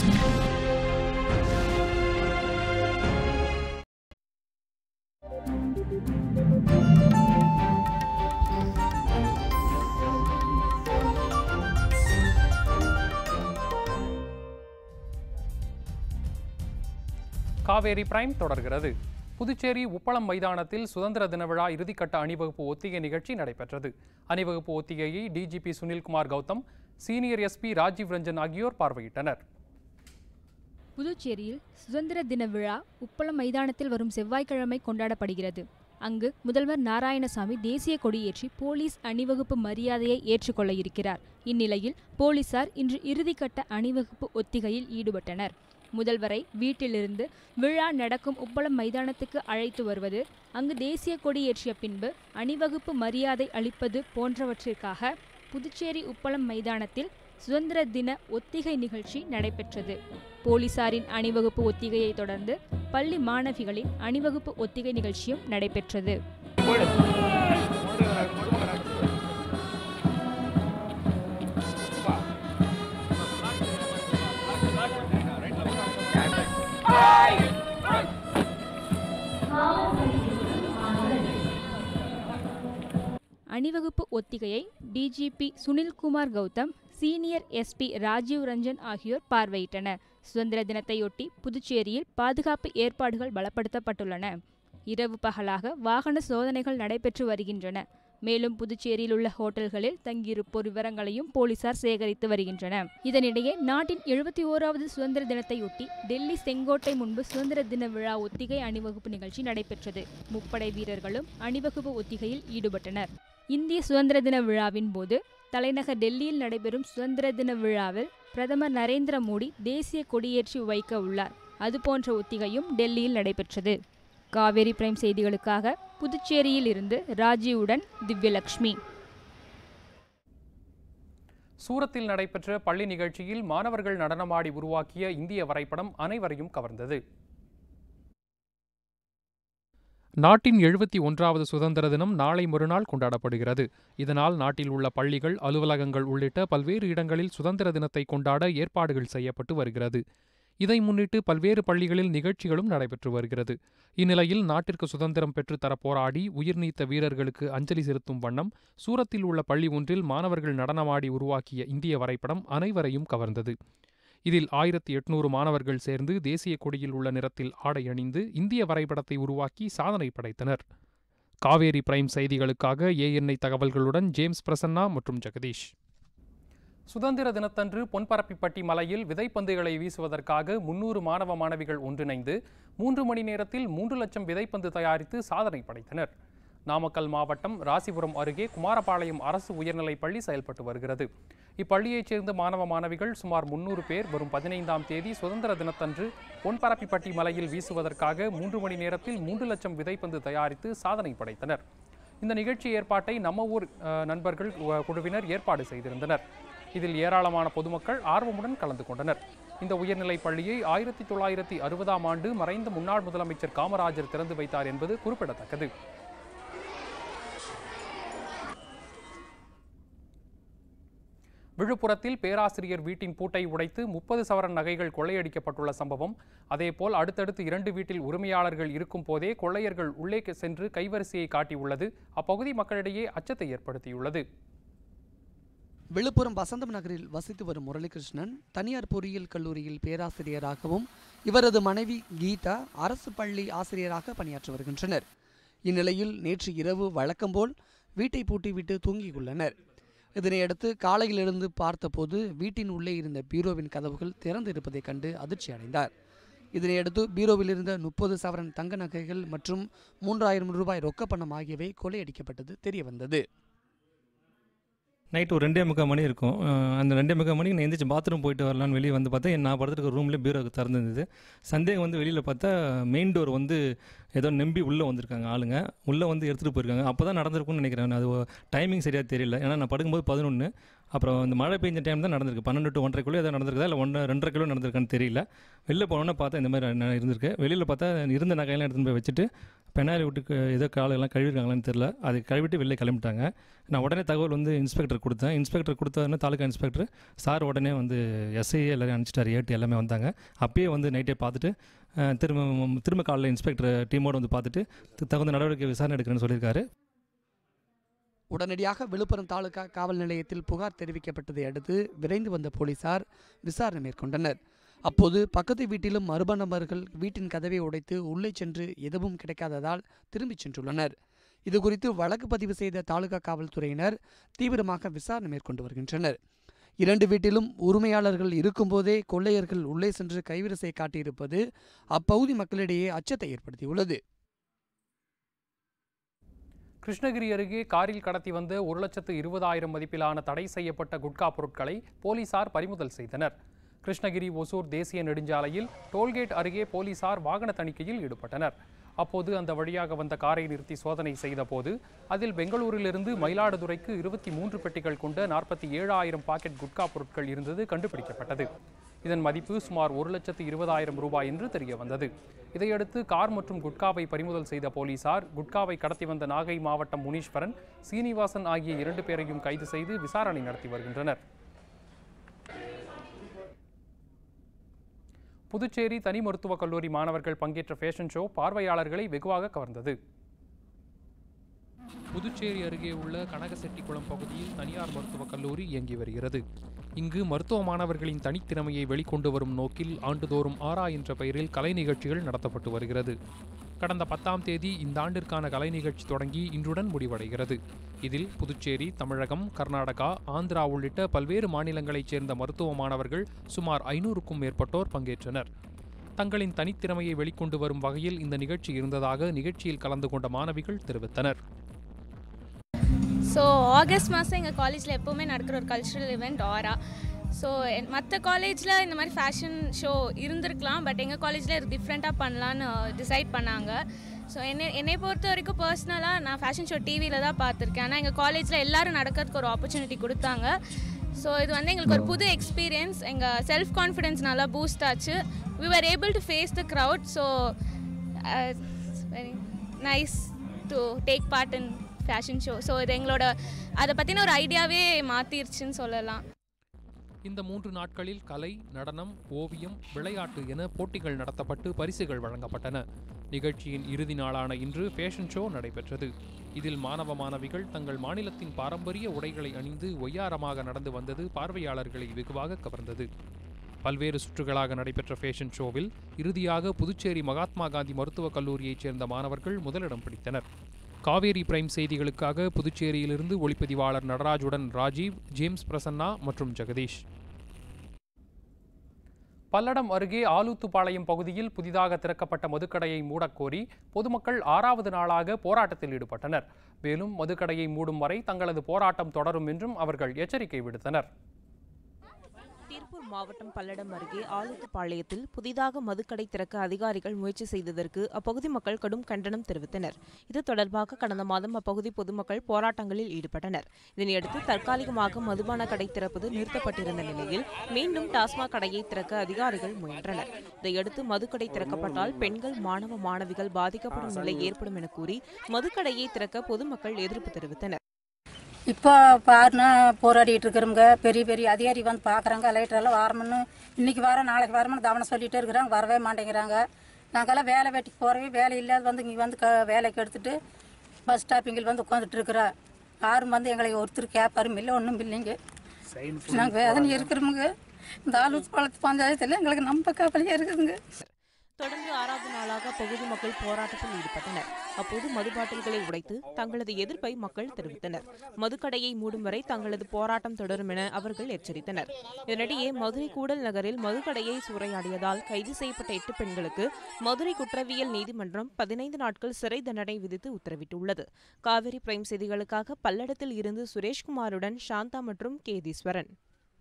காவேரி பிரைம் தொடர்கிறது புதுச்சேரி உப்பளம் மைதானத்தில் சுதந்திர தின விழா இறுதிக்கட்ட அணிவகுப்பு ஒத்திகை நிகழ்ச்சி நடைபெற்றது அணிவகுப்பு ஒத்திகையை DGP Sunilkumar Gautam senior SP Rajeev Ranjan ஆகியோர் பார்வையிட்டனர் புதுச்சேரியில் சுதந்திர தின விழா உப்பளம் மைதானத்தில் வரும் செவ்வாய்க்கிழமை கொண்டாடப்படுகிறது அங்கு முதல்வர் நாராயணசாமி தேசிய கொடியேற்றி போலீஸ் அணிவகுப்பு மரியாதையை ஏற்றுக்கொள்ள இருக்கிறார் இந்நிலையில் போலீசார் இன்று இறுதிக்கட்ட அணிவகுப்பு ஒத்திகையில் ஈடுபட்டனர் முதல்வரை வீட்டிலிருந்து விழா நடக்கும் உப்பளம் மைதானத்துக்கு அழைத்து வருவது அங்கு தேசிய கொடியேற்றிய பின்பு அணிவகுப்பு மரியாதை அளிப்பது போன்றவற்றிற்காக புதுச்சேரி உப்பளம் மைதானத்தில் சுதந்திர தின ஒத்திகை நிகழ்ச்சி நடைபெற்றது போலீசாரின் அணிவகுப்பு ஒத்திகையை தொடர்ந்து பள்ளி மாணவிகளின் அணிவகுப்பு ஒத்திகை நிகழ்ச்சியும் நடைபெற்றது அணிவகுப்பு ஒத்திகையை DGP Sunilkumar Gautam senior SP Rajeev Ranjan ஆகியோர் பார்வையிட்டனர் சுதந்திர தினத்தையொட்டி புதுச்சேரியில் பாதுகாப்பு ஏற்பாடுகள் பலப்படுத்தப்பட்டுள்ளன இரவு பகலாக வாகன சோதனைகள் நடைபெற்று வருகின்றன மேலும் புதுச்சேரியில் உள்ள ஹோட்டல்களில் தங்கியிருப்போர் விவரங்களையும் போலீசார் சேகரித்து வருகின்றனர் இதனிடையே நாட்டின் எழுபத்தி ஓராவது சுதந்திர தினத்தையொட்டி டெல்லி செங்கோட்டை முன்பு சுதந்திர தின விழா ஒத்திகை அணிவகுப்பு நிகழ்ச்சி நடைபெற்றது முப்படை வீரர்களும் அணிவகுப்பு ஒத்திகையில் ஈடுபட்டனர் இந்திய சுதந்திர தின விழாவின் போது தலைநகர் டெல்லியில் நடைபெறும் சுதந்திர தின விழாவில் பிரதமர் நரேந்திர மோடி தேசிய கொடியேற்றி வைக்க உள்ளார் அதுபோன்ற ஒத்திகையும் டெல்லியில் நடைபெற்றது காவேரி பிரைம் செய்திகளுக்காக புதுச்சேரியில் இருந்து ராஜீவுடன் திவ்யலக்ஷ்மி சூரத்தில் நடைபெற்ற பள்ளி நிகழ்ச்சியில் மாணவர்கள் நடனமாடி உருவாக்கிய இந்திய வரைபடம் அனைவரையும் கவர்ந்தது நாட்டின் எழுபத்தி ஒன்றாவது சுதந்திர தினம் நாளை மறுநாள் கொண்டாடப்படுகிறது இதனால் நாட்டில் உள்ள பள்ளிகள் அலுவலகங்கள் உள்ளிட்ட பல்வேறு இடங்களில் சுதந்திர தினத்தை கொண்டாட ஏற்பாடுகள் செய்யப்பட்டு வருகிறது இதை முன்னிட்டு பல்வேறு பள்ளிகளில் நிகழ்ச்சிகளும் நடைபெற்று வருகிறது இந்நிலையில் நாட்டிற்கு சுதந்திரம் பெற்றுத்தர போராடி உயிர் நீத்த வீரர்களுக்கு அஞ்சலி செலுத்தும் வண்ணம் சூரத்தில் உள்ள பள்ளி ஒன்றில் மாணவர்கள் நடனமாடி உருவாக்கிய இந்திய வரைபடம் அனைவரையும் கவர்ந்தது இதில் ஆயிரத்தி எட்நூறு மாணவர்கள் சேர்ந்து தேசிய கொடியில் உள்ள நிறத்தில் ஆடை அணிந்து இந்திய வரைபடத்தை உருவாக்கி சாதனை படைத்தனர் காவேரி பிரைம் செய்திகளுக்காக ஏஎன்ஐ தகவல்களுடன் ஜேம்ஸ் பிரசன்னா மற்றும் ஜெகதீஷ் சுதந்திர தினத்தன்று பொன்பரப்பிப்பட்டி மலையில் விதைப்பந்துகளை வீசுவதற்காக முன்னூறு மாணவ மாணவிகள் ஒன்றிணைந்து மூன்று மணி நேரத்தில் மூன்று லட்சம் விதைப்பந்து தயாரித்து சாதனை படைத்தனர் நாமக்கல் மாவட்டம் ராசிபுரம் அருகே குமாரபாளையம் அரசு உயர்நிலைப் பள்ளி செயல்பட்டு வருகிறது இப்பள்ளியைச் சேர்ந்த மாணவ மாணவிகள் சுமார் முன்னூறு பேர் வரும் பதினைந்தாம் தேதி சுதந்திர தினத்தன்று பொன்பரப்பிப்பட்டி மலையில் வீசுவதற்காக மூன்று மணி நேரத்தில் மூன்று லட்சம் விதைப்பந்து தயாரித்து சாதனை படைத்தனர் இந்த நிகழ்ச்சி ஏற்பாட்டை நம்ம ஊர் அஹ், நண்பர்கள் அஹ், குழுவினர் ஏற்பாடு செய்திருந்தனர் இதில் ஏராளமான பொதுமக்கள் ஆர்வமுடன் கலந்து கொண்டனர் இந்த உயர்நிலைப் பள்ளியை ஆயிரத்தி தொள்ளாயிரத்தி அறுபதாம் ஆண்டு மறைந்த முன்னாள் முதலமைச்சர் காமராஜர் திறந்து வைத்தார் என்பது குறிப்பிடத்தக்கது விழுப்புரத்தில் பேராசிரியர் வீட்டின் பூட்டை உடைத்து முப்பது சவரன் நகைகள் கொள்ளையடிக்கப்பட்டுள்ள சம்பவம் அதேபோல் அடுத்தடுத்து இரண்டு வீட்டில் உரிமையாளர்கள் இருக்கும் போதே கொள்ளையர்கள் உள்ளே சென்று கைவரிசையை காட்டியுள்ளது அப்பகுதி மக்களிடையே அச்சத்தை ஏற்படுத்தியுள்ளது விழுப்புரம் வசந்தம் நகரில் வசித்து வரும் முரளிகிருஷ்ணன் தனியார் பொறியியல் கல்லூரியில் பேராசிரியராகவும் இவரது மனைவி கீதா அரசு பள்ளி ஆசிரியராக பணியாற்றி வருகின்றனர் இந்நிலையில் நேற்று இரவு வழக்கம்போல் வீட்டை பூட்டிவிட்டு தூங்கியுள்ளனர் இதனையடுத்து காலையிலிருந்து பார்த்தபோது வீட்டின் உள்ளே இருந்த பீரோவின் கதவுகள் திறந்து இருப்பதைக் கண்டு அதிர்ச்சி அடைந்தார் இதனையடுத்து பீரோவில் இருந்த முப்பது சவரன் தங்க நகைகள் மற்றும் மூன்றாயிரம் ரூபாய் ரொக்கப்பணம் ஆகியவை கொள்ளையடிக்கப்பட்டது தெரியவந்தது நைட் ஒரு ரெண்டே முக்கால் மணி இருக்கும் அஹ் அந்த ரெண்டே முக்கால் மணிக்கு நான் எந்திரிச்சு பாத்ரூம் போயிட்டு வரலான்னு வெளியே வந்து பார்த்தா நான் படுத்துருக்க ரூம்லேயே பீரோ திறந்துருந்தது சந்தேகம் வந்து வெளியில் பார்த்தா மெயின் டோர் வந்து ஏதோ நம்பி உள்ளே வந்திருக்காங்க ஆளுங்க உள்ளே வந்து எடுத்துகிட்டு போயிருக்காங்க அப்போ தான் நடந்திருக்கும்னு நினைக்கிறேன் அது டைமிங் சரியாக தெரியல ஏன்னா நான் படுக்கும்போது பதினொன்று அப்புறம் இந்த மழை பெஞ்ச டைம் தான் நடந்திருக்கு பன்னெண்டு டு ஒன்றரைக்குள்ளே ஏதோ நடந்திருக்குதா இல்லை ஒன்று ரெண்டரை கிலோ நடந்திருக்கான்னு தெரியல வெளில போனோன்னே பார்த்தா இந்த மாதிரி ந- இருந்திருக்கு வெளியில் பார்த்தா இருந்த நகையெல்லாம் எடுத்துன்னு போய் வச்சுட்டு பெனாலி விட்டு ஏதோ காலெல்லாம் கழுவிருக்காங்களான்னு தெரில அது கழுவிட்டு வெளில கிளம்பிட்டாங்க நான் உடனே தகவல் வந்து இன்ஸ்பெக்டர் கொடுத்தேன் இன்ஸ்பெக்டர் கொடுத்தோன்னே தாலுக்கா இன்ஸ்பெக்டர் சார் உடனே வந்து எஸ்ஐ எல்லாரையும் அனுப்பிச்சிட்டாரு ஏட்டு எல்லாமே வந்தாங்க அப்பயே வந்து நைட்டே பார்த்துட்டு அஹ், திரும்ப திரும்ப காலையில் இன்ஸ்பெக்டர் டீமோடு வந்து பார்த்துட்டு தி- தகுந்த நடவடிக்கை விசாரணை எடுக்கிறேன்னு சொல்லியிருக்காரு உடனடியாக விழுப்புரம் தாலுகா காவல் நிலையத்தில் புகார் தெரிவிக்கப்பட்டதை அடுத்து விரைந்து வந்த போலீசார் விசாரணை மேற்கொண்டனர் அப்போது பக்கத்து வீட்டிலும் மர்ம நபர்கள் வீட்டின் கதவை உடைத்து உள்ளே சென்று எதுவும் கிடைக்காததால் திரும்பிச் சென்றுள்ளனர் இதுகுறித்து வழக்கு பதிவு செய்த தாலுகா காவல்துறையினர் தீவிரமாக விசாரணை மேற்கொண்டு வருகின்றனர் இரண்டு வீட்டிலும் உரிமையாளர்கள் இருக்கும்போதே கொள்ளையர்கள் உள்ளே சென்று கைவரிசை காட்டியிருப்பது அப்பகுதி மக்களிடையே அச்சத்தை ஏற்படுத்தியுள்ளது கிருஷ்ணகிரி அருகே காரில் கடத்தி வந்த ஒரு லட்சத்து இருபதாயிரம் மதிப்பிலான தடை செய்யப்பட்ட குட்கா பொருட்களை போலீசார் பறிமுதல் செய்தனர் கிருஷ்ணகிரி ஒசூர் தேசிய நெடுஞ்சாலையில் டோல்கேட் அருகே போலீசார் வாகன தணிக்கையில் ஈடுபட்டனர் அப்போது அந்த வழியாக வந்த காரை நிறுத்தி சோதனை செய்தபோது அதில் பெங்களூரிலிருந்து மயிலாடுதுறைக்கு இருபத்தி மூன்று பெட்டிகள் கொண்ட நாற்பத்தி ஏழாயிரம் பாக்கெட் குட்கா பொருட்கள் இருந்தது கண்டுபிடிக்கப்பட்டது இதன் மதிப்பு சுமார் ஒரு லட்சத்து இருபதாயிரம் ரூபாய் என்று தெரிய வந்தது இதையடுத்து கார் மற்றும் குட்காவை பறிமுதல் செய்த போலீசார் குட்காவை கடத்தி வந்த நாகை மாவட்டம் முனீஸ்வரன் சீனிவாசன் ஆகிய இரண்டு பேரையும் கைது செய்து விசாரணை நடத்தி வருகின்றனர் புதுச்சேரி தனி மருத்துவக் கல்லூரி மாணவர்கள் பங்கேற்ற ஃபேஷன் ஷோ பார்வையாளர்களை வெகுவாக கவர்ந்தது புதுச்சேரி அருகே உள்ள கனகசெட்டிக்குளம் பகுதியில் தனியார் மருத்துவக் கல்லூரி இயங்கி வருகிறது இங்கு மருத்துவ மாணவர்களின் தனித்திறமையை வெளிக்கொண்டு வரும் நோக்கில் ஆண்டுதோறும் ஆரா என்ற பெயரில் கலை நிகழ்ச்சிகள் நடத்தப்பட்டு வருகிறது கடந்த பத்தாம் தேதி இந்த ஆண்டிற்கான கலை நிகழ்ச்சி தொடங்கி இன்றுடன் முடிவடைகிறது இதில் புதுச்சேரி தமிழகம் கர்நாடகா ஆந்திரா உள்ளிட்ட பல்வேறு மாநிலங்களைச் சேர்ந்த மருத்துவ மாணவர்கள் சுமார் ஐநூறுக்கும் மேற்பட்டோர் பங்கேற்றனர் தங்களின் தனித்திறமையை வெளிக்கொண்டு வரும் வகையில் இந்த நிகழ்ச்சி இருந்ததாக நிகழ்ச்சியில் கலந்து கொண்ட மாணவிகள் தெரிவித்தனர் ஸோ ஆகஸ்ட் மாதம் எங்கள் காலேஜில் எப்போவுமே நடக்கிற ஒரு கல்ச்சுரல் இவெண்ட் ஆரா ஸோ மற்ற காலேஜில் இந்த மாதிரி ஃபேஷன் ஷோ இருந்திருக்கலாம் பட் எங்கள் காலேஜில் இது டிஃப்ரெண்ட்டாக பண்ணலான்னு டிசைட் பண்ணாங்க ஸோ என்னை என்னை பொறுத்த வரைக்கும் பர்சனலாக நான் ஃபேஷன் ஷோ டிவியில் தான் பார்த்துருக்கேன் ஆனால் எங்கள் காலேஜில் எல்லோரும் நடக்கிறதுக்கு ஒரு ஆப்பர்ச்சுனிட்டி கொடுத்தாங்க ஸோ இது வந்து எங்களுக்கு ஒரு புது எக்ஸ்பீரியன்ஸ் எங்கள் செல்ஃப் கான்ஃபிடென்ஸ் நல்லா பூஸ்ட் ஆச்சு we are able to face the crowd so very nice to take part in fashion show so இது எங்களோட அதை பற்றின ஒரு ஐடியாவே மாற்றிருச்சுன்னு சொல்லலாம் இந்த மூன்று நாட்களில் கலை நடனம் ஓவியம் விளையாட்டு என போட்டிகள் நடத்தப்பட்டு பரிசுகள் வழங்கப்பட்டன நிகழ்ச்சியின் இறுதி நாளான இன்று ஃபேஷன் ஷோ நடைபெற்றது இதில் மாணவ மாணவிகள் தங்கள் மாநிலத்தின் பாரம்பரிய உடைகளை அணிந்து ஒய்யாரமாக நடந்து வந்தது பார்வையாளர்களை வெகுவாக கவர்ந்தது பல்வேறு சுற்றுகளாக நடைபெற்ற ஃபேஷன் ஷோவில் இறுதியாக புதுச்சேரி மகாத்மா காந்தி மருத்துவக் கல்லூரியைச் சேர்ந்த மாணவர்கள் முதலிடம் பிடித்தனர் காவேரி பிரைம் செய்திகளுக்காக புதுச்சேரியிலிருந்து ஒளிப்பதிவாளர் நடராஜுடன் ராஜீவ் ஜேம்ஸ் பிரசன்னா மற்றும் ஜெகதீஷ் பல்லடம் அருகே ஆலூத்துப்பாளையம் பகுதியில் புதிதாக திறக்கப்பட்ட மதுக்கடையை மூடக்கோரி பொதுமக்கள் ஆறாவது நாளாக போராட்டத்தில் ஈடுபட்டனர் மேலும் மதுக்கடையை மூடும் வரை தங்களது போராட்டம் தொடரும் என்றும் அவர்கள் எச்சரிக்கை விடுத்தனர் திருப்பூர் மாவட்டம் பல்லடம் அருகே ஆலுத்துப்பாளையத்தில் புதிதாக மதுக்கடை திறக்க அதிகாரிகள் முயற்சி செய்ததற்கு அப்பகுதி மக்கள் கடும் கண்டனம் தெரிவித்தனர் இது தொடர்பாக கடந்த மாதம் அப்பகுதி பொதுமக்கள் போராட்டங்களில் ஈடுபட்டனர் இதனையடுத்து தற்காலிகமாக மதுபான கடை திறப்பது நிறுத்தப்பட்டிருந்த நிலையில் மீண்டும் டாஸ்மாக் கடையை திறக்க அதிகாரிகள் முயன்றனர் இதையடுத்து மதுக்கடை திறக்கப்பட்டால் பெண்கள் மாணவ மாணவிகள் பாதிக்கப்படும் நிலை ஏற்படும் என கூறி மதுக்கடையை திறக்க பொதுமக்கள் எதிர்ப்பு தெரிவித்தனர் இப்போ பாருன்னா போராடிட்டு இருக்கிறவங்க பெரிய பெரிய அதிகாரி வந்து பார்க்குறாங்க லைட்டரெல்லாம் வரணும்னு இன்னைக்கு வர நாளைக்கு வரணும்னு கவனம் சொல்லிட்டே இருக்கிறாங்க வரவே மாட்டேங்கிறாங்க நாங்கெல்லாம் வேலை வேட்டிக்கு போகிறவே வேலை இல்லாத வந்து இங்கே வந்து க வேலைக்கு எடுத்துட்டு பஸ் ஸ்டாப்பிங்கில் வந்து உட்காந்துட்டு இருக்கிறோம் யாரும் வந்து எங்களை ஒருத்தர் கேட்பாரும் இல்லை ஒன்றும் இல்லைங்க நாங்கள் வேதனை இருக்கிறோமுங்க இந்த ஆலூர் பாலத்து பஞ்சாயத்தில் எங்களுக்கு நம்ப கவலையாக இருக்குதுங்க தொடர்ந்து ஆறாவது நாளாக அப்பகுதி மக்கள் போராட்டத்தில் ஈடுபட்டனர் அப்போது மது பாட்டில்களை உடைத்து தங்களது எதிர்ப்பை மக்கள் தெரிவித்தனர் மதுக்கடையை மூடும் வரை தங்களது போராட்டம் தொடரும் என அவர்கள் எச்சரித்தனர் இதனிடையே மதுரை கூடல் நகரில் மதுக்கடையை சூறையாடியதால் கைது செய்யப்பட்ட எட்டு பெண்களுக்கு மதுரை குற்றவியல் நீதிமன்றம் பதினைந்து நாட்கள் சிறை தண்டனை விதித்து உத்தரவிட்டுள்ளது காவிரி பிரைம் செய்திகளுக்காக பல்லடத்தில் இருந்து சுரேஷ்குமாருடன் சாந்தா மற்றும் கேதீஸ்வரன்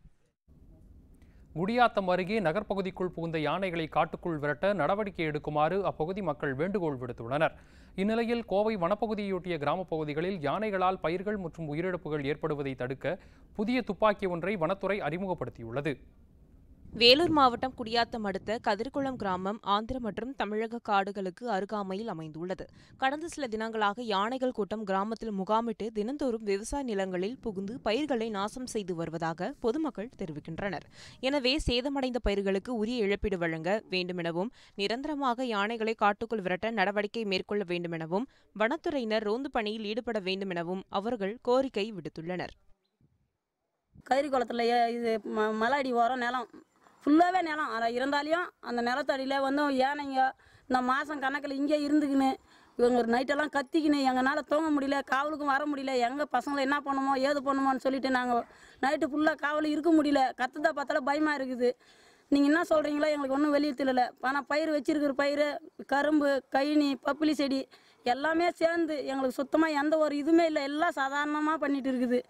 குடியாத்தம் அருகே நகர்ப்பகுதிக்குள் புகுந்த யானைகளை காட்டுக்குள் விரட்ட நடவடிக்கை எடுக்குமாறு அப்பகுதி மக்கள் வேண்டுகோள் விடுத்துள்ளனர் இந்நிலையில் கோவை வனப்பகுதியொட்டிய கிராமப் பகுதிகளில் யானைகளால் பயிர்கள் மற்றும் உயிரிழப்புகள் ஏற்படுவதை தடுக்க புதிய துப்பாக்கி ஒன்றை வனத்துறை அறிமுகப்படுத்தியுள்ளது வேலூர் மாவட்டம் குடியாத்தம் அடுத்த கதிர்குளம் கிராமம் ஆந்திர மற்றும் தமிழக காடுகளுக்கு அருகாமையில் அமைந்துள்ளது கடந்த சில தினங்களாக யானைகள் கூட்டம் கிராமத்தில் முகாமிட்டு தினந்தோறும் விவசாய நிலங்களில் புகுந்து பயிர்களை நாசம் செய்து வருவதாக பொதுமக்கள் தெரிவிக்கின்றனர் எனவே சேதமடைந்த பயிர்களுக்கு உரிய இழப்பீடு வழங்க வேண்டுமெனவும் நிரந்தரமாக யானைகளை காட்டுக்குள் விரட்ட நடவடிக்கை மேற்கொள்ள வேண்டுமெனவும் வனத்துறையினர் ரோந்து பணியில் ஈடுபட வேண்டுமெனவும் அவர்கள் கோரிக்கை விடுத்துள்ளனர் கதிரிக்குளத்தில் இது ம மலாடி ஓரம் நிலம் ஃபுல்லாகவே நிலம் அதில் இருந்தாலையும் அந்த நிலத்தடியில் வந்து யானைங்க இந்த மாதம் கணக்கில் இங்கே இருந்துக்கின்னு இவங்க நைட்டெல்லாம் கத்திக்கின்னு எங்களால் தூங்க முடியல காவலுக்கும் வர முடியல எங்கள் பசங்களை என்ன பண்ணுமோ ஏது பண்ணுமோன்னு சொல்லிட்டு நாங்கள் நைட்டு ஃபுல்லாக காவல் இருக்க முடியல கத்துதா பார்த்தாலும் பயமாக இருக்குது நீங்கள் என்ன சொல்கிறீங்களோ எங்களுக்கு ஒன்றும் வெளியே தெரியல ஆனால் பயிர் வச்சிருக்கிற பயிர் கரும்பு கைனி பப்பிளி செடி எல்லாமே சேர்ந்து எங்களுக்கு சுத்தமாக எந்த ஒரு இதுவுமே இல்லை எல்லாம் சாதாரணமாக பண்ணிட்டு இருக்குது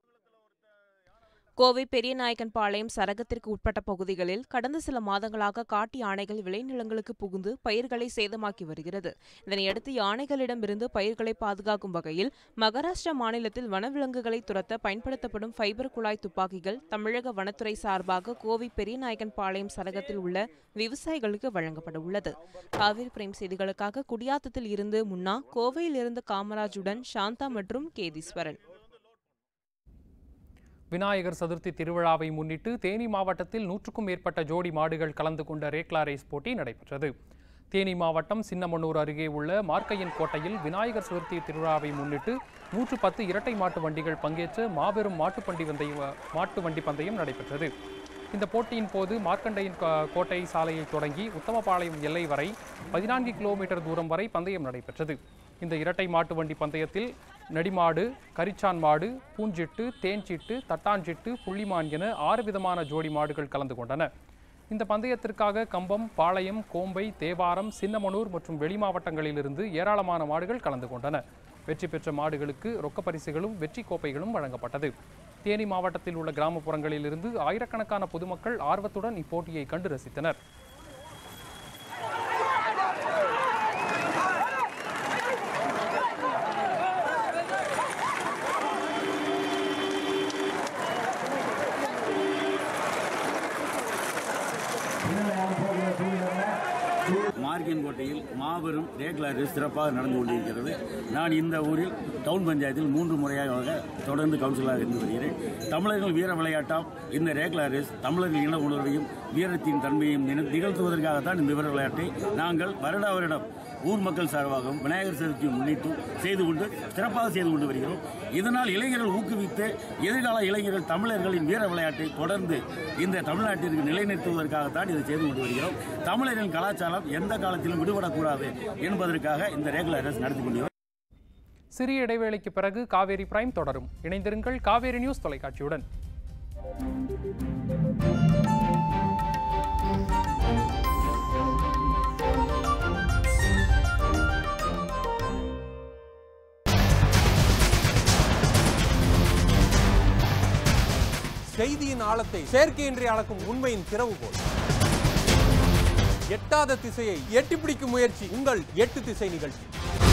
கோவை பெரியநாயக்கன் பாளையம் சரகத்திற்கு உட்பட்ட பகுதிகளில் கடந்த சில மாதங்களாக காட்டு யானைகள் விளைநிலங்களுக்கு புகுந்து பயிர்களை சேதமாக்கி வருகிறது இதனையடுத்து யானைகளிடமிருந்து பயிர்களை பாதுகாக்கும் வகையில் மகாராஷ்டிரா மாநிலத்தில் வனவிலங்குகளை துரத்த பயன்படுத்தப்படும் ஃபைபர் குழாய் துப்பாக்கிகள் தமிழக வனத்துறை சார்பாக கோவை பெரியநாயக்கன் பாளையம் சரகத்தில் உள்ள விவசாயிகளுக்கு வழங்கப்பட உள்ளது காவிரி பிரேம் செய்திகளுக்காக குடியாத்தத்தில் இருந்து முன்னா கோவையில் இருந்து காமராஜுடன் சாந்தா மற்றும் கேதீஸ்வரன் விநாயகர் சதுர்த்தி திருவிழாவை முன்னிட்டு தேனி மாவட்டத்தில் நூற்றுக்கும் மேற்பட்ட ஜோடி மாடுகள் கலந்து கொண்ட ரேக்லா ரேஸ் போட்டி நடைபெற்றது தேனி மாவட்டம் சின்னமனூர் அருகே உள்ள மார்க்கையன் கோட்டையில் விநாயகர் சதுர்த்தி திருவிழாவை முன்னிட்டு நூற்று பத்து இரட்டை மாட்டு வண்டிகள் பங்கேற்ற மாபெரும் மாட்டு வண்டி பந்தயம் மாட்டு வண்டி பந்தயம் நடைபெற்றது இந்த போட்டியின் போது மார்க்கண்டையன் கோ- கோட்டை சாலையை தொடங்கி உத்தமபாளையம் எல்லை வரை பதினான்கு கிலோமீட்டர் தூரம் வரை பந்தயம் நடைபெற்றது இந்த இரட்டை மாட்டு வண்டி பந்தயத்தில் நடிமாடு கரிச்சான் மாடு பூஞ்சிட்டு தேன்சிட்டு தட்டாஞ்சிட்டு புள்ளிமான் என ஆறு விதமான ஜோடி மாடுகள் கலந்து கொண்டன இந்த பந்தயத்திற்காக கம்பம் பாளையம் கோம்பை தேவாரம் சின்னமனூர் மற்றும் வெளி மாவட்டங்களிலிருந்து ஏராளமான மாடுகள் கலந்து கொண்டன வெற்றி பெற்ற மாடுகளுக்கு ரொக்க பரிசுகளும் வெற்றி கோப்பைகளும் வழங்கப்பட்டது தேனி மாவட்டத்தில் உள்ள கிராமப்புறங்களிலிருந்து ஆயிரக்கணக்கான பொதுமக்கள் ஆர்வத்துடன் இப்போட்டியை கண்டு ரசித்தனர் மாபெரும் ரேக்லாறு சிறப்பாக நடந்து கொண்டிருக்கிறது நான் இந்த ஊரில் டவுன் பஞ்சாயத்தில் மூன்று முறையாக தொடர்ந்து கவுன்சிலராக இருந்து வருகிறேன் தமிழர்கள் வீர விளையாட்டாம் இந்த ரேக்லாரிஸ் தமிழர்கள் இன உணர்வையும் வீரத்தின் தன்மையும் நின- நிகழ்த்துவதற்காகத்தான் இந்த வீர விளையாட்டை நாங்கள் வருடா வருடம் ஊர் மக்கள் சார்பாகவும் விநாயகர் சதுர்த்தியை முன்னிட்டும் செய்து கொண்டு சிறப்பாக செய்து கொண்டு வருகிறோம் இதனால் இளைஞர்கள் ஊக்குவித்து எதிர்கால இளைஞர்கள் தமிழர்களின் வீர விளையாட்டை தொடர்ந்து இந்த தமிழ்நாட்டிற்கு நிலைநிறுத்துவதற்காகத்தான் இதை செய்து கொண்டு வருகிறோம் தமிழரின் கலாச்சாரம் எந்த காலத்திலும் விடுபடக்கூடாது என்பதற்காக இந்த ரேகுலர் அரசு நடத்தி கொண்டு சிறிய இடைவேளைக்கு பிறகு காவேரி பிரைம் தொடரும் இணைந்திருங்கள் காவேரி நியூஸ் தொலைக்காட்சியுடன் செய்தியின் ஆழத்தை செயற்கையின்றி அளக்கும் உண்மையின் திறவுகோல் எட்டாத திசையை எட்டி பிடிக்கும் முயற்சி உங்கள் எட்டு திசை நிகழ்ச்சி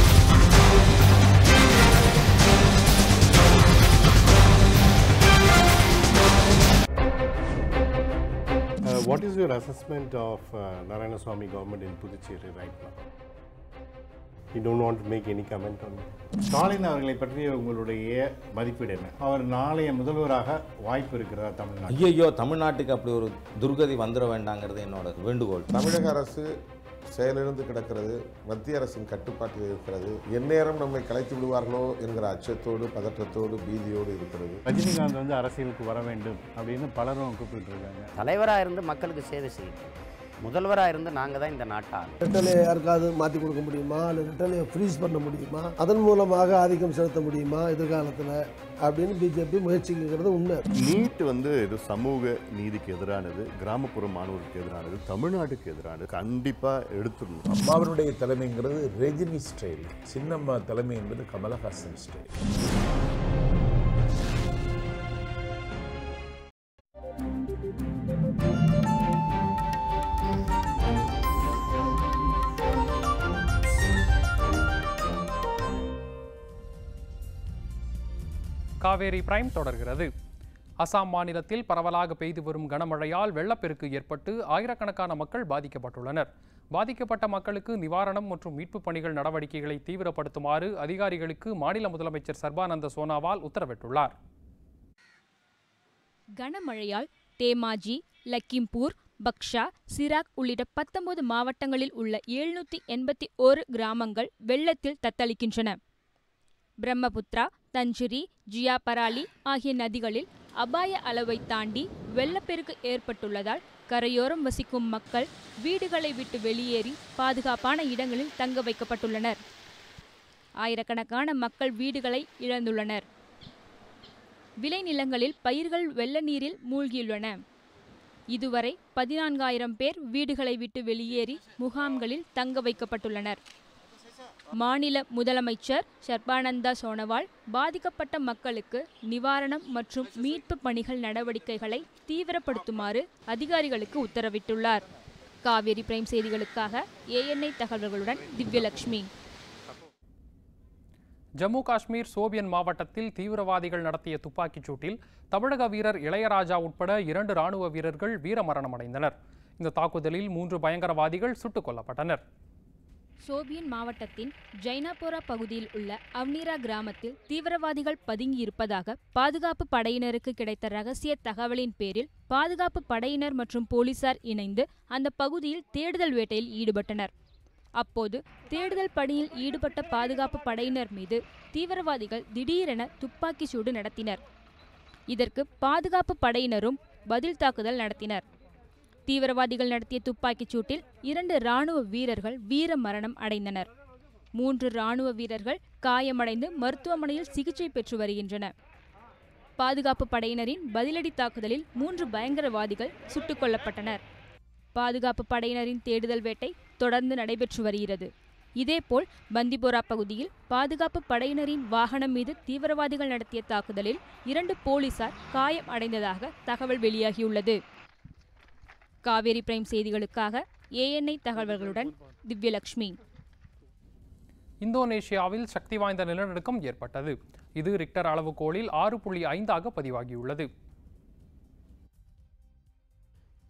Uh, what is your assessment of uh, Narayana Swamy government in Puducherry right now? You don't want to make any comment on it. Stalin அவர்களை பற்றிய உங்களுடைய மதிப்பீடு என்ன அவர் நாளைய முதல்வராக வாய்ப்பு இருக்கிறதா தமிழ்நாடு ஐயோ தமிழ்நாட்டுக்கு அப்படி ஒரு துர்கதி வந்துட வேண்டாங்கிறது என்னோட வேண்டுகோள் தமிழக அரசு செயலிழந்து கிடக்கிறது மத்திய அரசின் கட்டுப்பாட்டில் இருக்கிறது எந்நேரம் நம்மை கலைத்து விடுவார்களோ என்கிற அச்சத்தோடு பதற்றத்தோடு பீதியோடு இருக்கிறது ரஜினிகாந்த் வந்து அரசியலுக்கு வர வேண்டும் அப்படின்னு பலரும் கூப்பிட்டு இருக்காங்க தலைவராக இருந்து மக்களுக்கு சேவை செய்யணும் முதல்வராக இருந்து நாங்கள் தான் இந்த நாட்டால் ரெட்டலையை யாருக்காவது மாற்றி கொடுக்க முடியுமா இல்லை ரெட்டலையை ஃப்ரீஸ் பண்ண முடியுமா அதன் மூலமாக ஆதிக்கம் செலுத்த முடியுமா எதிர்காலத்தில் அப்படின்னு பிஜேபி முயற்சிக்கிறது உண்மை நீட் வந்து இது சமூக நீதிக்கு எதிரானது கிராமப்புற மாணவர்களுக்கு எதிரானது தமிழ்நாட்டுக்கு எதிரானது கண்டிப்பா எடுத்துடணும் அம்மாவினுடைய தலைமைங்கிறது ரஜினி ஸ்டைல் சின்னம்மா தலைமை என்பது கமலஹாசன் ஸ்டைல் காவேரி பிரைம் தொடர்கிறது அசாம் மாநிலத்தில் பரவலாக பெய்து வரும் கனமழையால் வெள்ளப்பெருக்கு ஏற்பட்டு ஆயிரக்கணக்கான மக்கள் பாதிக்கப்பட்டுள்ளனர் பாதிக்கப்பட்ட மக்களுக்கு நிவாரணம் மற்றும் மீட்புப் பணிகள் நடவடிக்கைகளை தீவிரப்படுத்துமாறு அதிகாரிகளுக்கு மாநில முதலமைச்சர் சர்பானந்த சோனாவால் உத்தரவிட்டுள்ளார் கனமழையால் தேமாஜி லக்கிம்பூர் பக்ஷா சிராக் உள்ளிட்ட பத்தொன்பது மாவட்டங்களில் உள்ள எழுநூற்றி எண்பத்தி ஓரு கிராமங்கள் வெள்ளத்தில் தத்தளிக்கின்றன பிரம்மபுத்ரா தஞ்சிரி ஜியாபராலி ஆகிய நதிகளில் அபாய அளவை தாண்டி வெள்ளப்பெருக்கு ஏற்பட்டுள்ளதால் கரையோரம் வசிக்கும் மக்கள் வீடுகளை விட்டு வெளியேறி பாதுகாப்பான இடங்களில் தங்க வைக்கப்பட்டுள்ளனர் ஆயிரக்கணக்கான மக்கள் வீடுகளை இழந்துள்ளனர் விளைநிலங்களில் பயிர்கள் வெள்ள நீரில் மூழ்கியுள்ளன இதுவரை பதினான்காயிரம் பேர் வீடுகளை விட்டு வெளியேறி முகாம்களில் தங்க வைக்கப்பட்டுள்ளனர் மாநில முதலமைச்சர் சர்பானந்தா சோனோவால் பாதிக்கப்பட்ட மக்களுக்கு நிவாரணம் மற்றும் மீட்பு பணிகள் நடவடிக்கைகளை தீவிரப்படுத்துமாறு அதிகாரிகளுக்கு உத்தரவிட்டுள்ளார் காவேரி பிரைம் செய்திகளுக்காக ஏஎன்ஐ தகவல்களுடன் திவ்யலட்சுமி ஜம்மு காஷ்மீர் சோபியன் மாவட்டத்தில் தீவிரவாதிகள் நடத்திய துப்பாக்கிச் சூட்டில் தமிழக வீரர் இளையராஜா உட்பட இரண்டு ராணுவ வீரர்கள் வீரமரணம் அடைந்தனர் இந்த தாக்குதலில் மூன்று பயங்கரவாதிகள் சுட்டுக் கொல்லப்பட்டனர் சோபியன் மாவட்டத்தின் ஜைனாபோரா பகுதியில் உள்ள அவ்னீரா கிராமத்தில் தீவிரவாதிகள் பதுங்கியிருப்பதாக பாதுகாப்பு படையினருக்கு கிடைத்த ரகசிய தகவலின் பேரில் பாதுகாப்பு படையினர் மற்றும் போலீசார் இணைந்து அந்த பகுதியில் தேடுதல் வேட்டையில் ஈடுபட்டனர் அப்போது தேடுதல் பணியில் ஈடுபட்ட பாதுகாப்பு படையினர் மீது தீவிரவாதிகள் திடீரென துப்பாக்கி சூடு நடத்தினர் இதற்கு பாதுகாப்பு படையினரும் பதில் தாக்குதல் நடத்தினர் தீவிரவாதிகள் நடத்திய துப்பாக்கிச் சூட்டில் இரண்டு ராணுவ வீரர்கள் வீர மரணம் அடைந்தனர் மூன்று ராணுவ வீரர்கள் காயமடைந்து மருத்துவமனையில் சிகிச்சை பெற்று வருகின்றனர் பாதுகாப்பு படையினரின் பதிலடி தாக்குதலில் மூன்று பயங்கரவாதிகள் சுட்டுக் கொல்லப்பட்டனர் பாதுகாப்பு படையினரின் தேடுதல் வேட்டை தொடர்ந்து நடைபெற்று வருகிறது இதேபோல் பந்திபோரா பகுதியில் பாதுகாப்பு படையினரின் வாகனம் மீது தீவிரவாதிகள் நடத்திய தாக்குதலில் இரண்டு போலீசார் காயம் அடைந்ததாக தகவல் வெளியாகியுள்ளது காவேரி பிரைம் செய்திகளுக்காக ஏஎன்ஐ தகவல்களுடன் திவ்யலட்சுமி இந்தோனேஷியாவில் சக்தி வாய்ந்த நிலநடுக்கம் ஏற்பட்டது இது ரிக்டர் அளவுகோலில் ஆறு புள்ளி ஐந்தாக பதிவாகியுள்ளது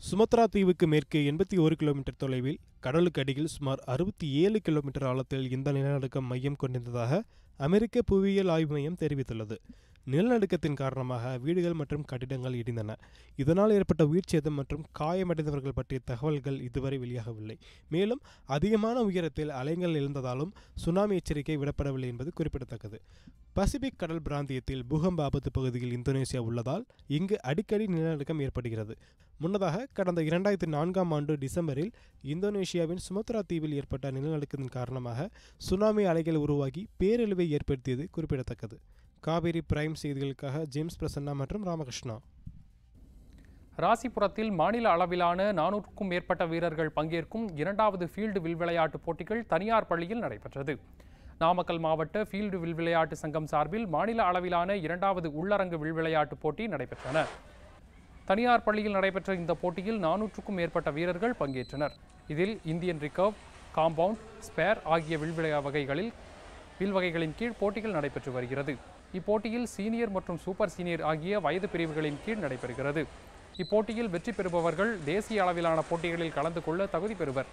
சுமத்ரா தீவுக்கு மேற்கு எண்பத்தி ஒரு கிலோமீட்டர் தொலைவில் கடலுக்கு அடியில் சுமார் அறுபத்தி ஏழு கிலோமீட்டர் ஆழத்தில் இந்த நிலநடுக்கம் மையம் கொண்டிருந்ததாக அமெரிக்க புவியியல் ஆய்வு மையம் தெரிவித்துள்ளது நிலநடுக்கத்தின் காரணமாக வீடுகள் மற்றும் கட்டிடங்கள் இடிந்தன இதனால் ஏற்பட்ட உயிர் சேதம் மற்றும் காயமடைந்தவர்கள் பற்றிய தகவல்கள் இதுவரை வெளியாகவில்லை மேலும் அதிகமான உயரத்தில் அலைகள் எழுந்ததாலும் சுனாமி எச்சரிக்கை விடப்படவில்லை என்பது குறிப்பிடத்தக்கது பசிபிக் கடல் பிராந்தியத்தில் பூகம்ப ஆபத்து பகுதியில் இந்தோனேசியா உள்ளதால் இங்கு அடிக்கடி நிலநடுக்கம் ஏற்படுகிறது முன்னதாக கடந்த இரண்டாயிரத்தி நான்காம் ஆண்டு டிசம்பரில் இந்தோனேஷியாவின் சுமத்ரா தீவில் ஏற்பட்ட நிலநடுக்கத்தின் காரணமாக சுனாமி அலைகள் உருவாகி பேரழிவை ஏற்படுத்தியது குறிப்பிடத்தக்கது காவேரி பிரைம் செய்திகளுக்காக ஜேம்ஸ் பிரசன்னா மற்றும் ராமகிருஷ்ணா ராசிபுரத்தில் மாநில அளவிலான நானூறுக்கும் மேற்பட்ட வீரர்கள் பங்கேற்கும் இரண்டாவது ஃபீல்டு வில் விளையாட்டு போட்டிகள் தனியார் பள்ளியில் நடைபெற்றது நாமக்கல் மாவட்ட ஃபீல்டு வில் விளையாட்டு சங்கம் சார்பில் மாநில அளவிலான இரண்டாவது உள்ளரங்கு வில் விளையாட்டு போட்டி நடைபெற்றன தனியார் பள்ளியில் நடைபெற்ற இந்த போட்டியில் நானூற்றுக்கும் மேற்பட்ட வீரர்கள் பங்கேற்றனர் இதில் இந்தியன் ரிகர்வ் காம்பவுண்ட் ஸ்பேர் ஆகிய வில்விளையா வகைகளில் வில் வகைகளின் கீழ் போட்டிகள் நடைபெற்று வருகிறது இப்போட்டியில் சீனியர் மற்றும் சூப்பர் சீனியர் ஆகிய வயது பிரிவுகளின் கீழ் நடைபெறுகிறது இப்போட்டியில் வெற்றி பெறுபவர்கள் தேசிய அளவிலான போட்டிகளில் கலந்து கொள்ள தகுதி பெறுவர்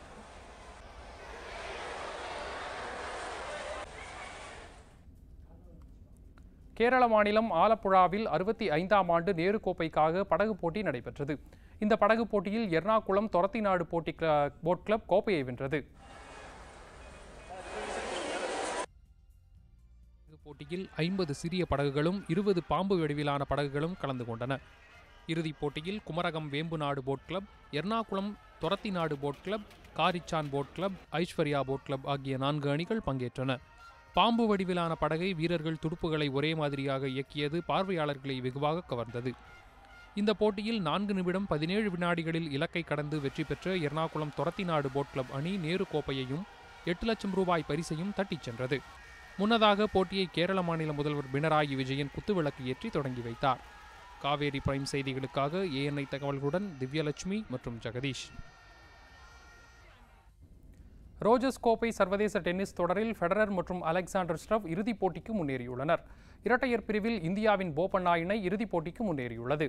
கேரள மாநிலம் ஆலப்புழாவில் அறுபத்தி ஐந்தாம் ஆண்டு நேரு கோப்பைக்காக படகு போட்டி நடைபெற்றது இந்த படகு போட்டியில் எர்ணாகுளம் தொரத்திநாடு போட்டி கிள- போட் கிளப் கோப்பையை வென்றது போட்டியில் ஐம்பது சிறிய படகுகளும் இருபது பாம்பு வடிவிலான படகுகளும் கலந்து கொண்டன இறுதிப் போட்டியில் Kumarakom Vembanad boat club Ernakulam Thuruthinad boat club Karichan boat club Aishwarya boat club ஆகிய நான்கு அணிகள் பங்கேற்றன பாம்பு வடிவிலான படகை வீரர்கள் துடுப்புகளை ஒரே மாதிரியாக இயக்கியது பார்வையாளர்களை வெகுவாக கவர்ந்தது இந்த போட்டியில் நான்கு நிமிடம் பதினேழு வினாடிகளில் இலக்கை கடந்து வெற்றி பெற்ற எர்ணாகுளம் தொரத்திநாடு போட் கிளப் அணி நேரு கோப்பையையும் எட்டு லட்சம் ரூபாய் பரிசையும் தட்டிச் சென்றது முன்னதாக போட்டியை கேரள மாநில முதல்வர் பினராயி விஜயன் குத்துவிளக்கு ஏற்றி தொடங்கி வைத்தார் காவேரி பிரைம் செய்திகளுக்காக ஏஎன்ஐ தகவல்களுடன் திவ்யலட்சுமி மற்றும் ஜெகதீஷ் ரோஜர்ஸ் கோப்பை சர்வதேச டென்னிஸ் தொடரில் ஃபெடரர் மற்றும் அலெக்சாண்டர் ஸ்டவ் இறுதிப் போட்டிக்கு முன்னேறியுள்ளனர் இரட்டையர் பிரிவில் இந்தியாவின் போபண்ணா இணை இறுதிப் போட்டிக்கு முன்னேறியுள்ளது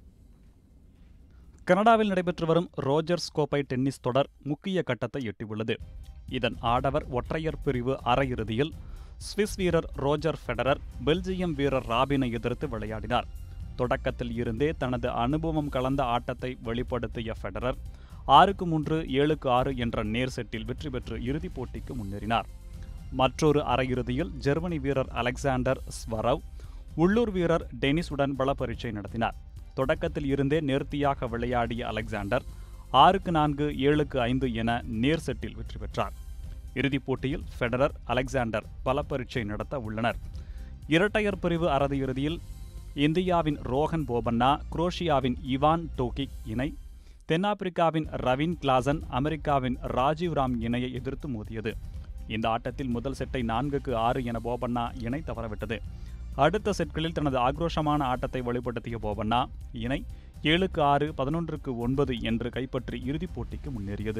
கனடாவில் நடைபெற்று வரும் ரோஜர்ஸ் கோப்பை டென்னிஸ் தொடர் முக்கிய கட்டத்தை எட்டியுள்ளது இதன் ஆடவர் ஒற்றையர் பிரிவு அரையிறுதியில் சுவிஸ் வீரர் ரோஜர் ஃபெடரர் பெல்ஜியம் வீரர் ராபினை எதிர்த்து விளையாடினார் தொடக்கத்தில் இருந்தே தனது அனுபவம் கலந்த ஆட்டத்தை வெளிப்படுத்திய ஃபெடரர் ஆறுக்கு மூன்று ஏழுக்கு ஆறு என்ற நேர் செட்டில் வெற்றி பெற்று இறுதிப் போட்டிக்கு முன்னேறினார் மற்றொரு அரையிறுதியில் ஜெர்மனி வீரர் அலெக்சாண்டர் ஸ்வரவ் உள்ளூர் வீரர் டெனிஸுடன் பல பரீட்சை நடத்தினார் தொடக்கத்தில் இருந்தே நேர்த்தியாக விளையாடிய அலெக்சாண்டர் ஆறுக்கு நான்கு ஏழுக்கு ஐந்து என நேர் செட்டில் வெற்றி பெற்றார் இறுதிப் போட்டியில் ஃபெடரர் அலெக்சாண்டர் பல பரீட்சை நடத்த உள்ளனர் இரட்டையர் பிரிவு அரையிறுதியில் இந்தியாவின் ரோஹன் போபண்ணா குரோஷியாவின் இவான் டோகிக் இணை தென்னாப்பிரிக்காவின் ரவின் கிளாசன் அமெரிக்காவின் ராஜீவ் ராம் இணையை எதிர்த்து மோதியது இந்த ஆட்டத்தில் முதல் செட்டை நான்குக்கு ஆறு என போபண்ணா இணை தவறவிட்டது அடுத்த செட்களில் தனது ஆக்ரோஷமான ஆட்டத்தை வெளிப்படுத்திய போபண்ணா இணை ஏழுக்கு ஆறு பதினொன்றுக்கு ஒன்பது என்று கைப்பற்றி இறுதிப் போட்டிக்கு முன்னேறியது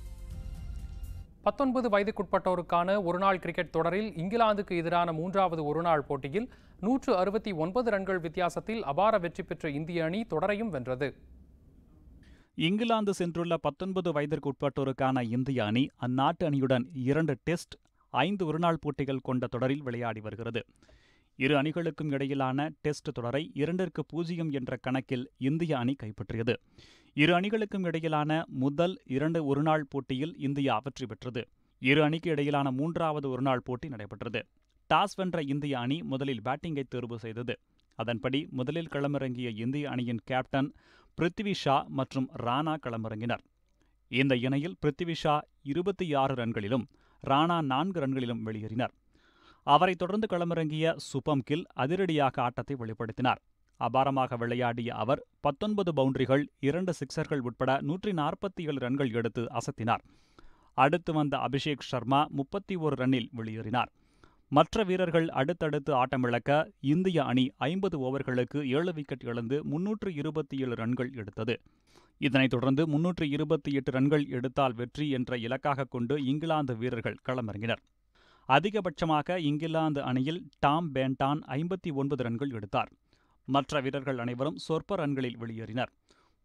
பத்தொன்பது வயதுக்குட்பட்டோருக்கான ஒருநாள் கிரிக்கெட் தொடரில் இங்கிலாந்துக்கு எதிரான மூன்றாவது ஒருநாள் போட்டியில் நூற்று அறுபத்தி ஒன்பது ரன்கள் வித்தியாசத்தில் அபார வெற்றி பெற்ற இந்திய அணி தொடரையும் வென்றது இங்கிலாந்து சென்றுள்ள பத்தொன்பது வயதிற்கு உட்பட்டோருக்கான இந்திய அணி அந்நாட்டு அணியுடன் இரண்டு டெஸ்ட் ஐந்து ஒருநாள் போட்டிகள் கொண்ட தொடரில் விளையாடி வருகிறது இரு அணிகளுக்கும் இடையிலான டெஸ்ட் தொடரை இரண்டிற்கு பூஜ்ஜியம் என்ற கணக்கில் இந்திய அணி கைப்பற்றியது இரு அணிகளுக்கும் இடையிலான முதல் இரண்டு ஒருநாள் போட்டியில் இந்தியா வெற்றி பெற்றது இரு அணிக்கு இடையிலான மூன்றாவது ஒருநாள் போட்டி நடைபெற்றது டாஸ் வென்ற இந்திய அணி முதலில் பேட்டிங்கை தேர்வு செய்தது அதன்படி முதலில் களமிறங்கிய இந்திய அணியின் கேப்டன் பிருத்வி ஷா மற்றும் ராணா களமிறங்கினர் இந்த இணையில் பிருத்வி ஷா இருபத்தி ஆறு ரன்களிலும் ராணா நான்கு ரன்களிலும் வெளியேறினர் அவரைத் தொடர்ந்து களமிறங்கிய சுபம் கில் அதிரடியாக ஆட்டத்தை வெளிப்படுத்தினார் அபாரமாக விளையாடிய அவர் பத்தொன்பது பவுண்டரிகள் இரண்டு சிக்சர்கள் உட்பட நூற்றி நாற்பத்தி ஏழு ரன்கள் எடுத்து அசத்தினார் அடுத்து வந்த அபிஷேக் சர்மா முப்பத்தி ஒரு ரன்னில் வெளியேறினார் மற்ற வீரர்கள் அடுத்தடுத்து ஆட்டமிழக்க இந்திய அணி ஐம்பது ஓவர்களுக்கு ஏழு விக்கெட் இழந்து முன்னூற்று இருபத்தி ஏழு ரன்கள் எடுத்தது இதனைத் தொடர்ந்து முன்னூற்று இருபத்தி எட்டு ரன்கள் எடுத்தால் வெற்றி என்ற இலக்காக கொண்டு இங்கிலாந்து வீரர்கள் களமிறங்கினர் அதிகபட்சமாக இங்கிலாந்து அணியில் டாம் பேண்டான் ஐம்பத்தி ஒன்பது ரன்கள் எடுத்தார் மற்ற வீரர்கள் அனைவரும் சொற்ப ரன்களில் வெளியேறினர்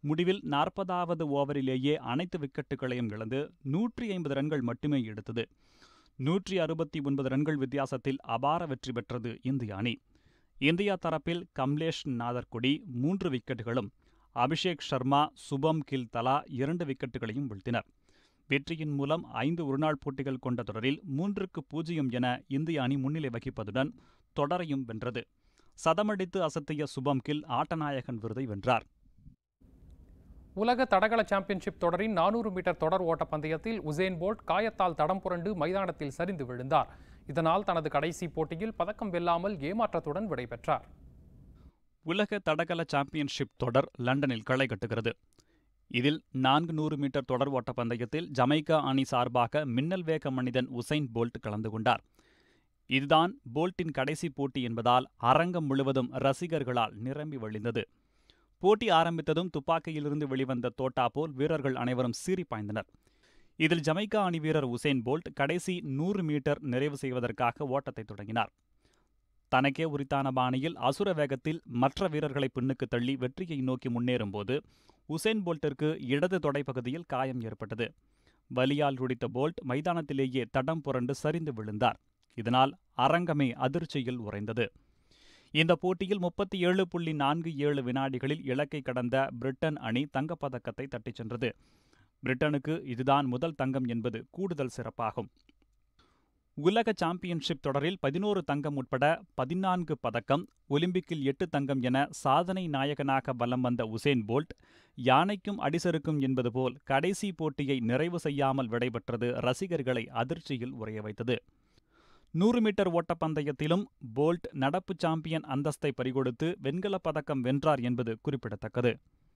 முடிவில் நாற்பதாவது ஓவரிலேயே அனைத்து விக்கெட்டுகளையும் இழந்து நூற்றி ஐம்பது ரன்கள் மட்டுமே எடுத்தது நூற்றி அறுபத்தி ஒன்பது ரன்கள் வித்தியாசத்தில் அபார வெற்றி பெற்றது இந்திய அணி இந்தியா தரப்பில் கம்லேஷ் நாதர்குடி மூன்று விக்கெட்டுகளும் அபிஷேக் சர்மா சுபம் கில் தலா இரண்டு விக்கெட்டுகளையும் வீழ்த்தினர் வெற்றியின் மூலம் ஐந்து ஒருநாள் போட்டிகள் கொண்ட தொடரில் மூன்றுக்கு பூஜ்ஜியம் என இந்திய அணி முன்னிலை வகிப்பதுடன் தொடரையும் வென்றது சதமடித்து அசத்திய சுபம் கில் ஆட்டநாயகன் விருதை வென்றார் உலக தடகள சாம்பியன்ஷிப் தொடரின் நானூறு மீட்டர் தொடர் ஓட்ட பந்தயத்தில் உசேன் போல்ட் காயத்தால் தடம் புரண்டு மைதானத்தில் சரிந்து விழுந்தார் இதனால் தனது கடைசி போட்டியில் பதக்கம் வெல்லாமல் ஏமாற்றத்துடன் விடைபெற்றார் உலக தடகள சாம்பியன்ஷிப் தொடர் லண்டனில் களை கட்டுகிறது இதில் நான்கு நூறு மீட்டர் தொடர் ஓட்ட பந்தயத்தில் ஜமைக்கா அணி சார்பாக மின்னல் வேக மனிதன் உசைன் போல்ட் கலந்து கொண்டார் இதுதான் போல்ட்டின் கடைசி போட்டி என்பதால் அரங்கம் முழுவதும் ரசிகர்களால் நிரம்பி வழிந்தது போட்டி ஆரம்பித்ததும் துப்பாக்கியிலிருந்து வெளிவந்த தோட்டா போல் வீரர்கள் அனைவரும் சீறி பாய்ந்தனர் இதில் ஜமைக்கா அணி வீரர் உசேன் போல்ட் கடைசி நூறு மீட்டர் நிறைவு செய்வதற்காக ஓட்டத்தை தொடங்கினார் தனக்கே உரித்தான பாணியில் அசுர வேகத்தில் மற்ற வீரர்களை பின்னுக்கு தள்ளி வெற்றியை நோக்கி முன்னேறும்போது உசேன் போல்ட்டிற்கு இடது தொடைப்பகுதியில் காயம் ஏற்பட்டது வலியால் துடித்த போல்ட் மைதானத்திலேயே தடம் புரண்டு சரிந்து விழுந்தார் இதனால் அரங்கமே அதிர்ச்சியில் உறைந்தது இந்த போட்டியில் முப்பத்தி ஏழு புள்ளி நான்கு ஏழு வினாடிகளில் இலக்கை கடந்த பிரிட்டன் அணி தங்கப்பதக்கத்தை தட்டிச் சென்றது பிரிட்டனுக்கு இதுதான் முதல் தங்கம் என்பது கூடுதல் சிறப்பாகும் உலக சாம்பியன்ஷிப் தொடரில் பதினோரு தங்கம் உட்பட பதினான்கு பதக்கம் ஒலிம்பிக்கில் எட்டு தங்கம் என சாதனை நாயகனாக வலம் வந்த உசேன் போல்ட் யானைக்கும் அடிசருக்கும் என்பது போல் கடைசி போட்டியை நிறைவு செய்யாமல் விடைபெற்றது ரசிகர்களை அதிர்ச்சியில் உறைய வைத்தது நூறு மீட்டர் ஓட்டப்பந்தயத்திலும் போல்ட் நடப்பு சாம்பியன் அந்தஸ்தை பறிகொடுத்து வெண்கலப் பதக்கம் வென்றார் என்பது குறிப்பிடத்தக்கது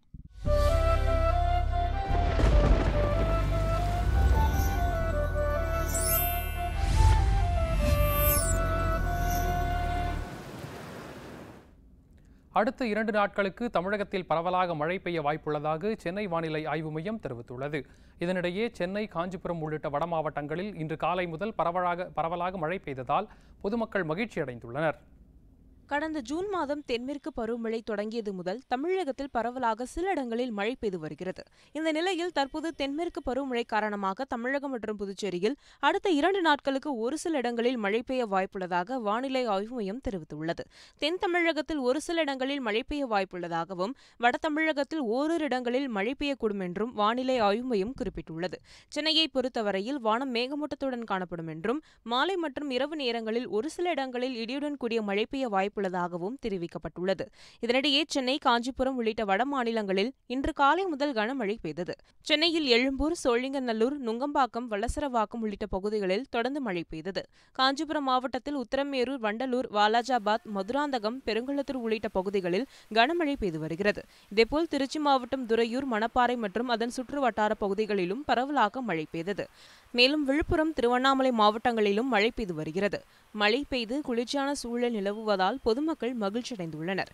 அடுத்த இரண்டு நாட்களுக்கு தமிழகத்தில் பரவலாக மழை பெய்ய வாய்ப்புள்ளதாக சென்னை வானிலை ஆய்வு மையம் தெரிவித்துள்ளது இதனிடையே சென்னை காஞ்சிபுரம் உள்ளிட்ட வட மாவட்டங்களில் இன்று காலை முதல் பரவலாக பரவலாக மழை பெய்ததால் பொதுமக்கள் மகிழ்ச்சி அடைந்துள்ளனர் கடந்த ஜூன் மாதம் தென்மேற்கு பருவமழை தொடங்கியது முதல் தமிழகத்தில் பரவலாக சில இடங்களில் மழை பெய்து வருகிறது இந்த நிலையில் தற்போது தென்மேற்கு பருவமழை காரணமாக தமிழகம் மற்றும் புதுச்சேரியில் அடுத்த இரண்டு நாட்களுக்கு ஒரு சில இடங்களில் மழை பெய்ய வாய்ப்புள்ளதாக வானிலை ஆய்வு மையம் தெரிவித்துள்ளது தென் தமிழகத்தில் ஒரு சில இடங்களில் மழை பெய்ய வாய்ப்புள்ளதாகவும் வட தமிழகத்தில் ஓரிரு இடங்களில் மழை பெய்யக்கூடும் என்றும் வானிலை ஆய்வு மையம் குறிப்பிட்டுள்ளது சென்னையை பொறுத்தவரையில் வானம் மேகமூட்டத்துடன் காணப்படும் என்றும் மாலை மற்றும் இரவு நேரங்களில் ஒரு சில இடங்களில் இடியுடன் கூடிய மழை பெய்ய வாய்ப்பு வாய்ப்புள்ளதாகவும் தெரிவிக்கப்பட்டுள்ளது இதனிடையே சென்னை காஞ்சிபுரம் உள்ளிட்ட வட மாநிலங்களில் இன்று காலை முதல் கனமழை பெய்தது சென்னையில் எழும்பூர் சோழிங்கநல்லூர் நுங்கம்பாக்கம் வல்லசரவாக்கம் உள்ளிட்ட பகுதிகளில் தொடர்ந்து மழை பெய்தது காஞ்சிபுரம் மாவட்டத்தில் உத்தரமேரூர் வண்டலூர் வாலாஜாபாத் மதுராந்தகம் பெருங்குளத்தூர் உள்ளிட்ட பகுதிகளில் கனமழை பெய்து வருகிறது இதேபோல் திருச்சி மாவட்டம் துறையூர் மணப்பாறை மற்றும் அதன் சுற்று வட்டார பகுதிகளிலும் பரவலாக மழை பெய்தது மேலும் விழுப்புரம் திருவண்ணாமலை மாவட்டங்களிலும் மழை பெய்து வருகிறது மழை பெய்து குளிர்ச்சியான சூழல் நிலவுவதால் பொதுமக்கள் மகிழ்ச்சியடைந்துள்ளனர்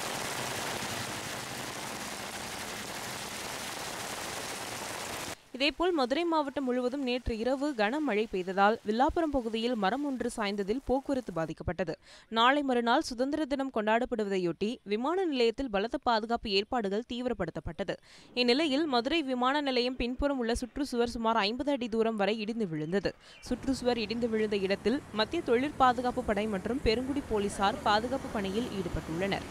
இதேபோல் மதுரை மாவட்டம் முழுவதும் நேற்று இரவு கனமழை பெய்ததால் வில்லாப்புரம் பகுதியில் மரம் ஒன்று சாய்ந்ததில் போக்குவரத்து பாதிக்கப்பட்டது நாளை மறுநாள் சுதந்திர தினம் கொண்டாடப்படுவதையொட்டி விமான நிலையத்தில் பலத்த பாதுகாப்பு ஏற்பாடுகள் தீவிரப்படுத்தப்பட்டது இந்நிலையில் மதுரை விமான நிலையம் பின்புறம் உள்ள சுற்றுச்சுவர் சுமார் ஐம்பது அடி தூரம் வரை இடிந்து விழுந்தது சுற்றுச்சுவர் இடிந்து விழுந்த இடத்தில் மத்திய தொழிற் பாதுகாப்பு படை மற்றும் பெருங்குடி போலீசார் பாதுகாப்பு பணியில் ஈடுபட்டுள்ளனர்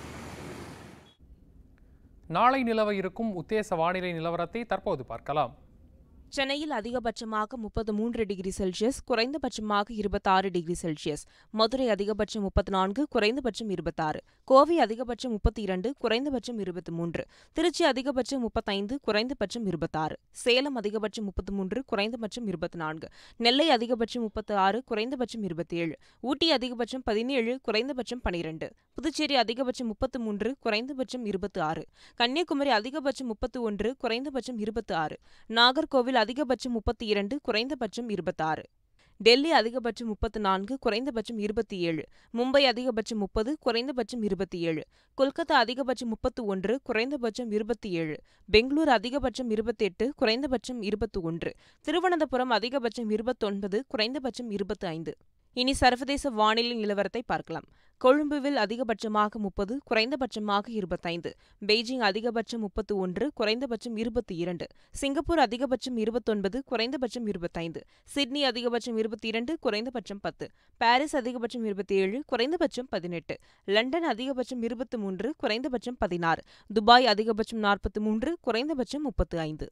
நாளை நிலவ இருக்கும் உத்தேச வானிலை நிலவரத்தை தற்போது பார்க்கலாம் சென்னையில் அதிகபட்சமாக முப்பத்து மூன்று டிகிரி செல்சியஸ் குறைந்தபட்சமாக இருபத்தாறு டிகிரி செல்சியஸ் மதுரை அதிகபட்சம் முப்பத்தி நான்கு குறைந்தபட்சம் இருபத்தாறு கோவை அதிகபட்சம் முப்பத்தி இரண்டு குறைந்தபட்சம் இருபத்தி மூன்று திருச்சி அதிகபட்சம் முப்பத்தைந்து குறைந்தபட்சம் இருபத்தாறு சேலம் அதிகபட்சம் முப்பத்தி மூன்று குறைந்தபட்சம் இருபத்தி நான்கு நெல்லை அதிகபட்சம் முப்பத்தி ஆறு குறைந்தபட்சம் இருபத்தி ஏழு ஊட்டி அதிகபட்சம் பதினேழு குறைந்தபட்சம் பனிரெண்டு புதுச்சேரி அதிகபட்சம் முப்பத்தி மூன்று குறைந்தபட்சம் இருபத்தி ஆறு கன்னியாகுமரி அதிகபட்சம் முப்பத்தி ஒன்று குறைந்தபட்சம் இருபத்தி ஆறு நாகர்கோவில் அதிகபட்சம் முப்பத்தி இரண்டு குறைந்தபட்சம் இருபத்தாறு டெல்லி அதிகபட்சம் முப்பத்து நான்கு குறைந்தபட்சம் இருபத்தி ஏழு மும்பை அதிகபட்சம் முப்பது குறைந்தபட்சம் இருபத்தி ஏழு கொல்கத்தா அதிகபட்சம் முப்பத்து ஒன்று குறைந்தபட்சம் இருபத்தி ஏழு பெங்களூரு அதிகபட்சம் இருபத்தெட்டு குறைந்தபட்சம் இருபத்தி ஒன்று திருவனந்தபுரம் அதிகபட்சம் இருபத்தொன்பது குறைந்தபட்சம் இருபத்தி ஐந்து இனி சர்வதேச வானிலை நிலவரத்தை பார்க்கலாம் கொழும்புவில் அதிகபட்சமாக முப்பது குறைந்தபட்சமாக இருபத்தைந்து பெய்ஜிங் அதிகபட்சம் முப்பத்து ஒன்று குறைந்தபட்சம் இருபத்தி இரண்டு சிங்கப்பூர் அதிகபட்சம் இருபத்தொன்பது குறைந்தபட்சம் இருபத்தைந்து சிட்னி அதிகபட்சம் இருபத்தி இரண்டு குறைந்தபட்சம் பத்து பாரிஸ் அதிகபட்சம் இருபத்தி ஏழு குறைந்தபட்சம் பதினெட்டு லண்டன் அதிகபட்சம் இருபத்தி மூன்று குறைந்தபட்சம் பதினாறு துபாய் அதிகபட்சம் நாற்பத்தி மூன்று குறைந்தபட்சம் முப்பத்து ஐந்து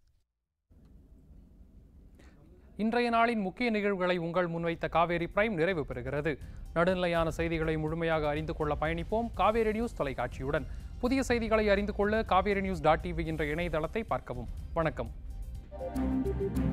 இன்றைய நாளின் முக்கிய நிகழ்வுகளை உங்கள் முன்வைத்த காவேரி பிரைம் நிறைவு பெறுகிறது நடுநிலையான செய்திகளை முழுமையாக அறிந்து கொள்ள பயணிப்போம் காவேரி நியூஸ் தொலைக்காட்சியுடன் புதிய செய்திகளை அறிந்து கொள்ள காவேரி நியூஸ் டாட் டிவி என்ற இணையதளத்தை பார்க்கவும் வணக்கம்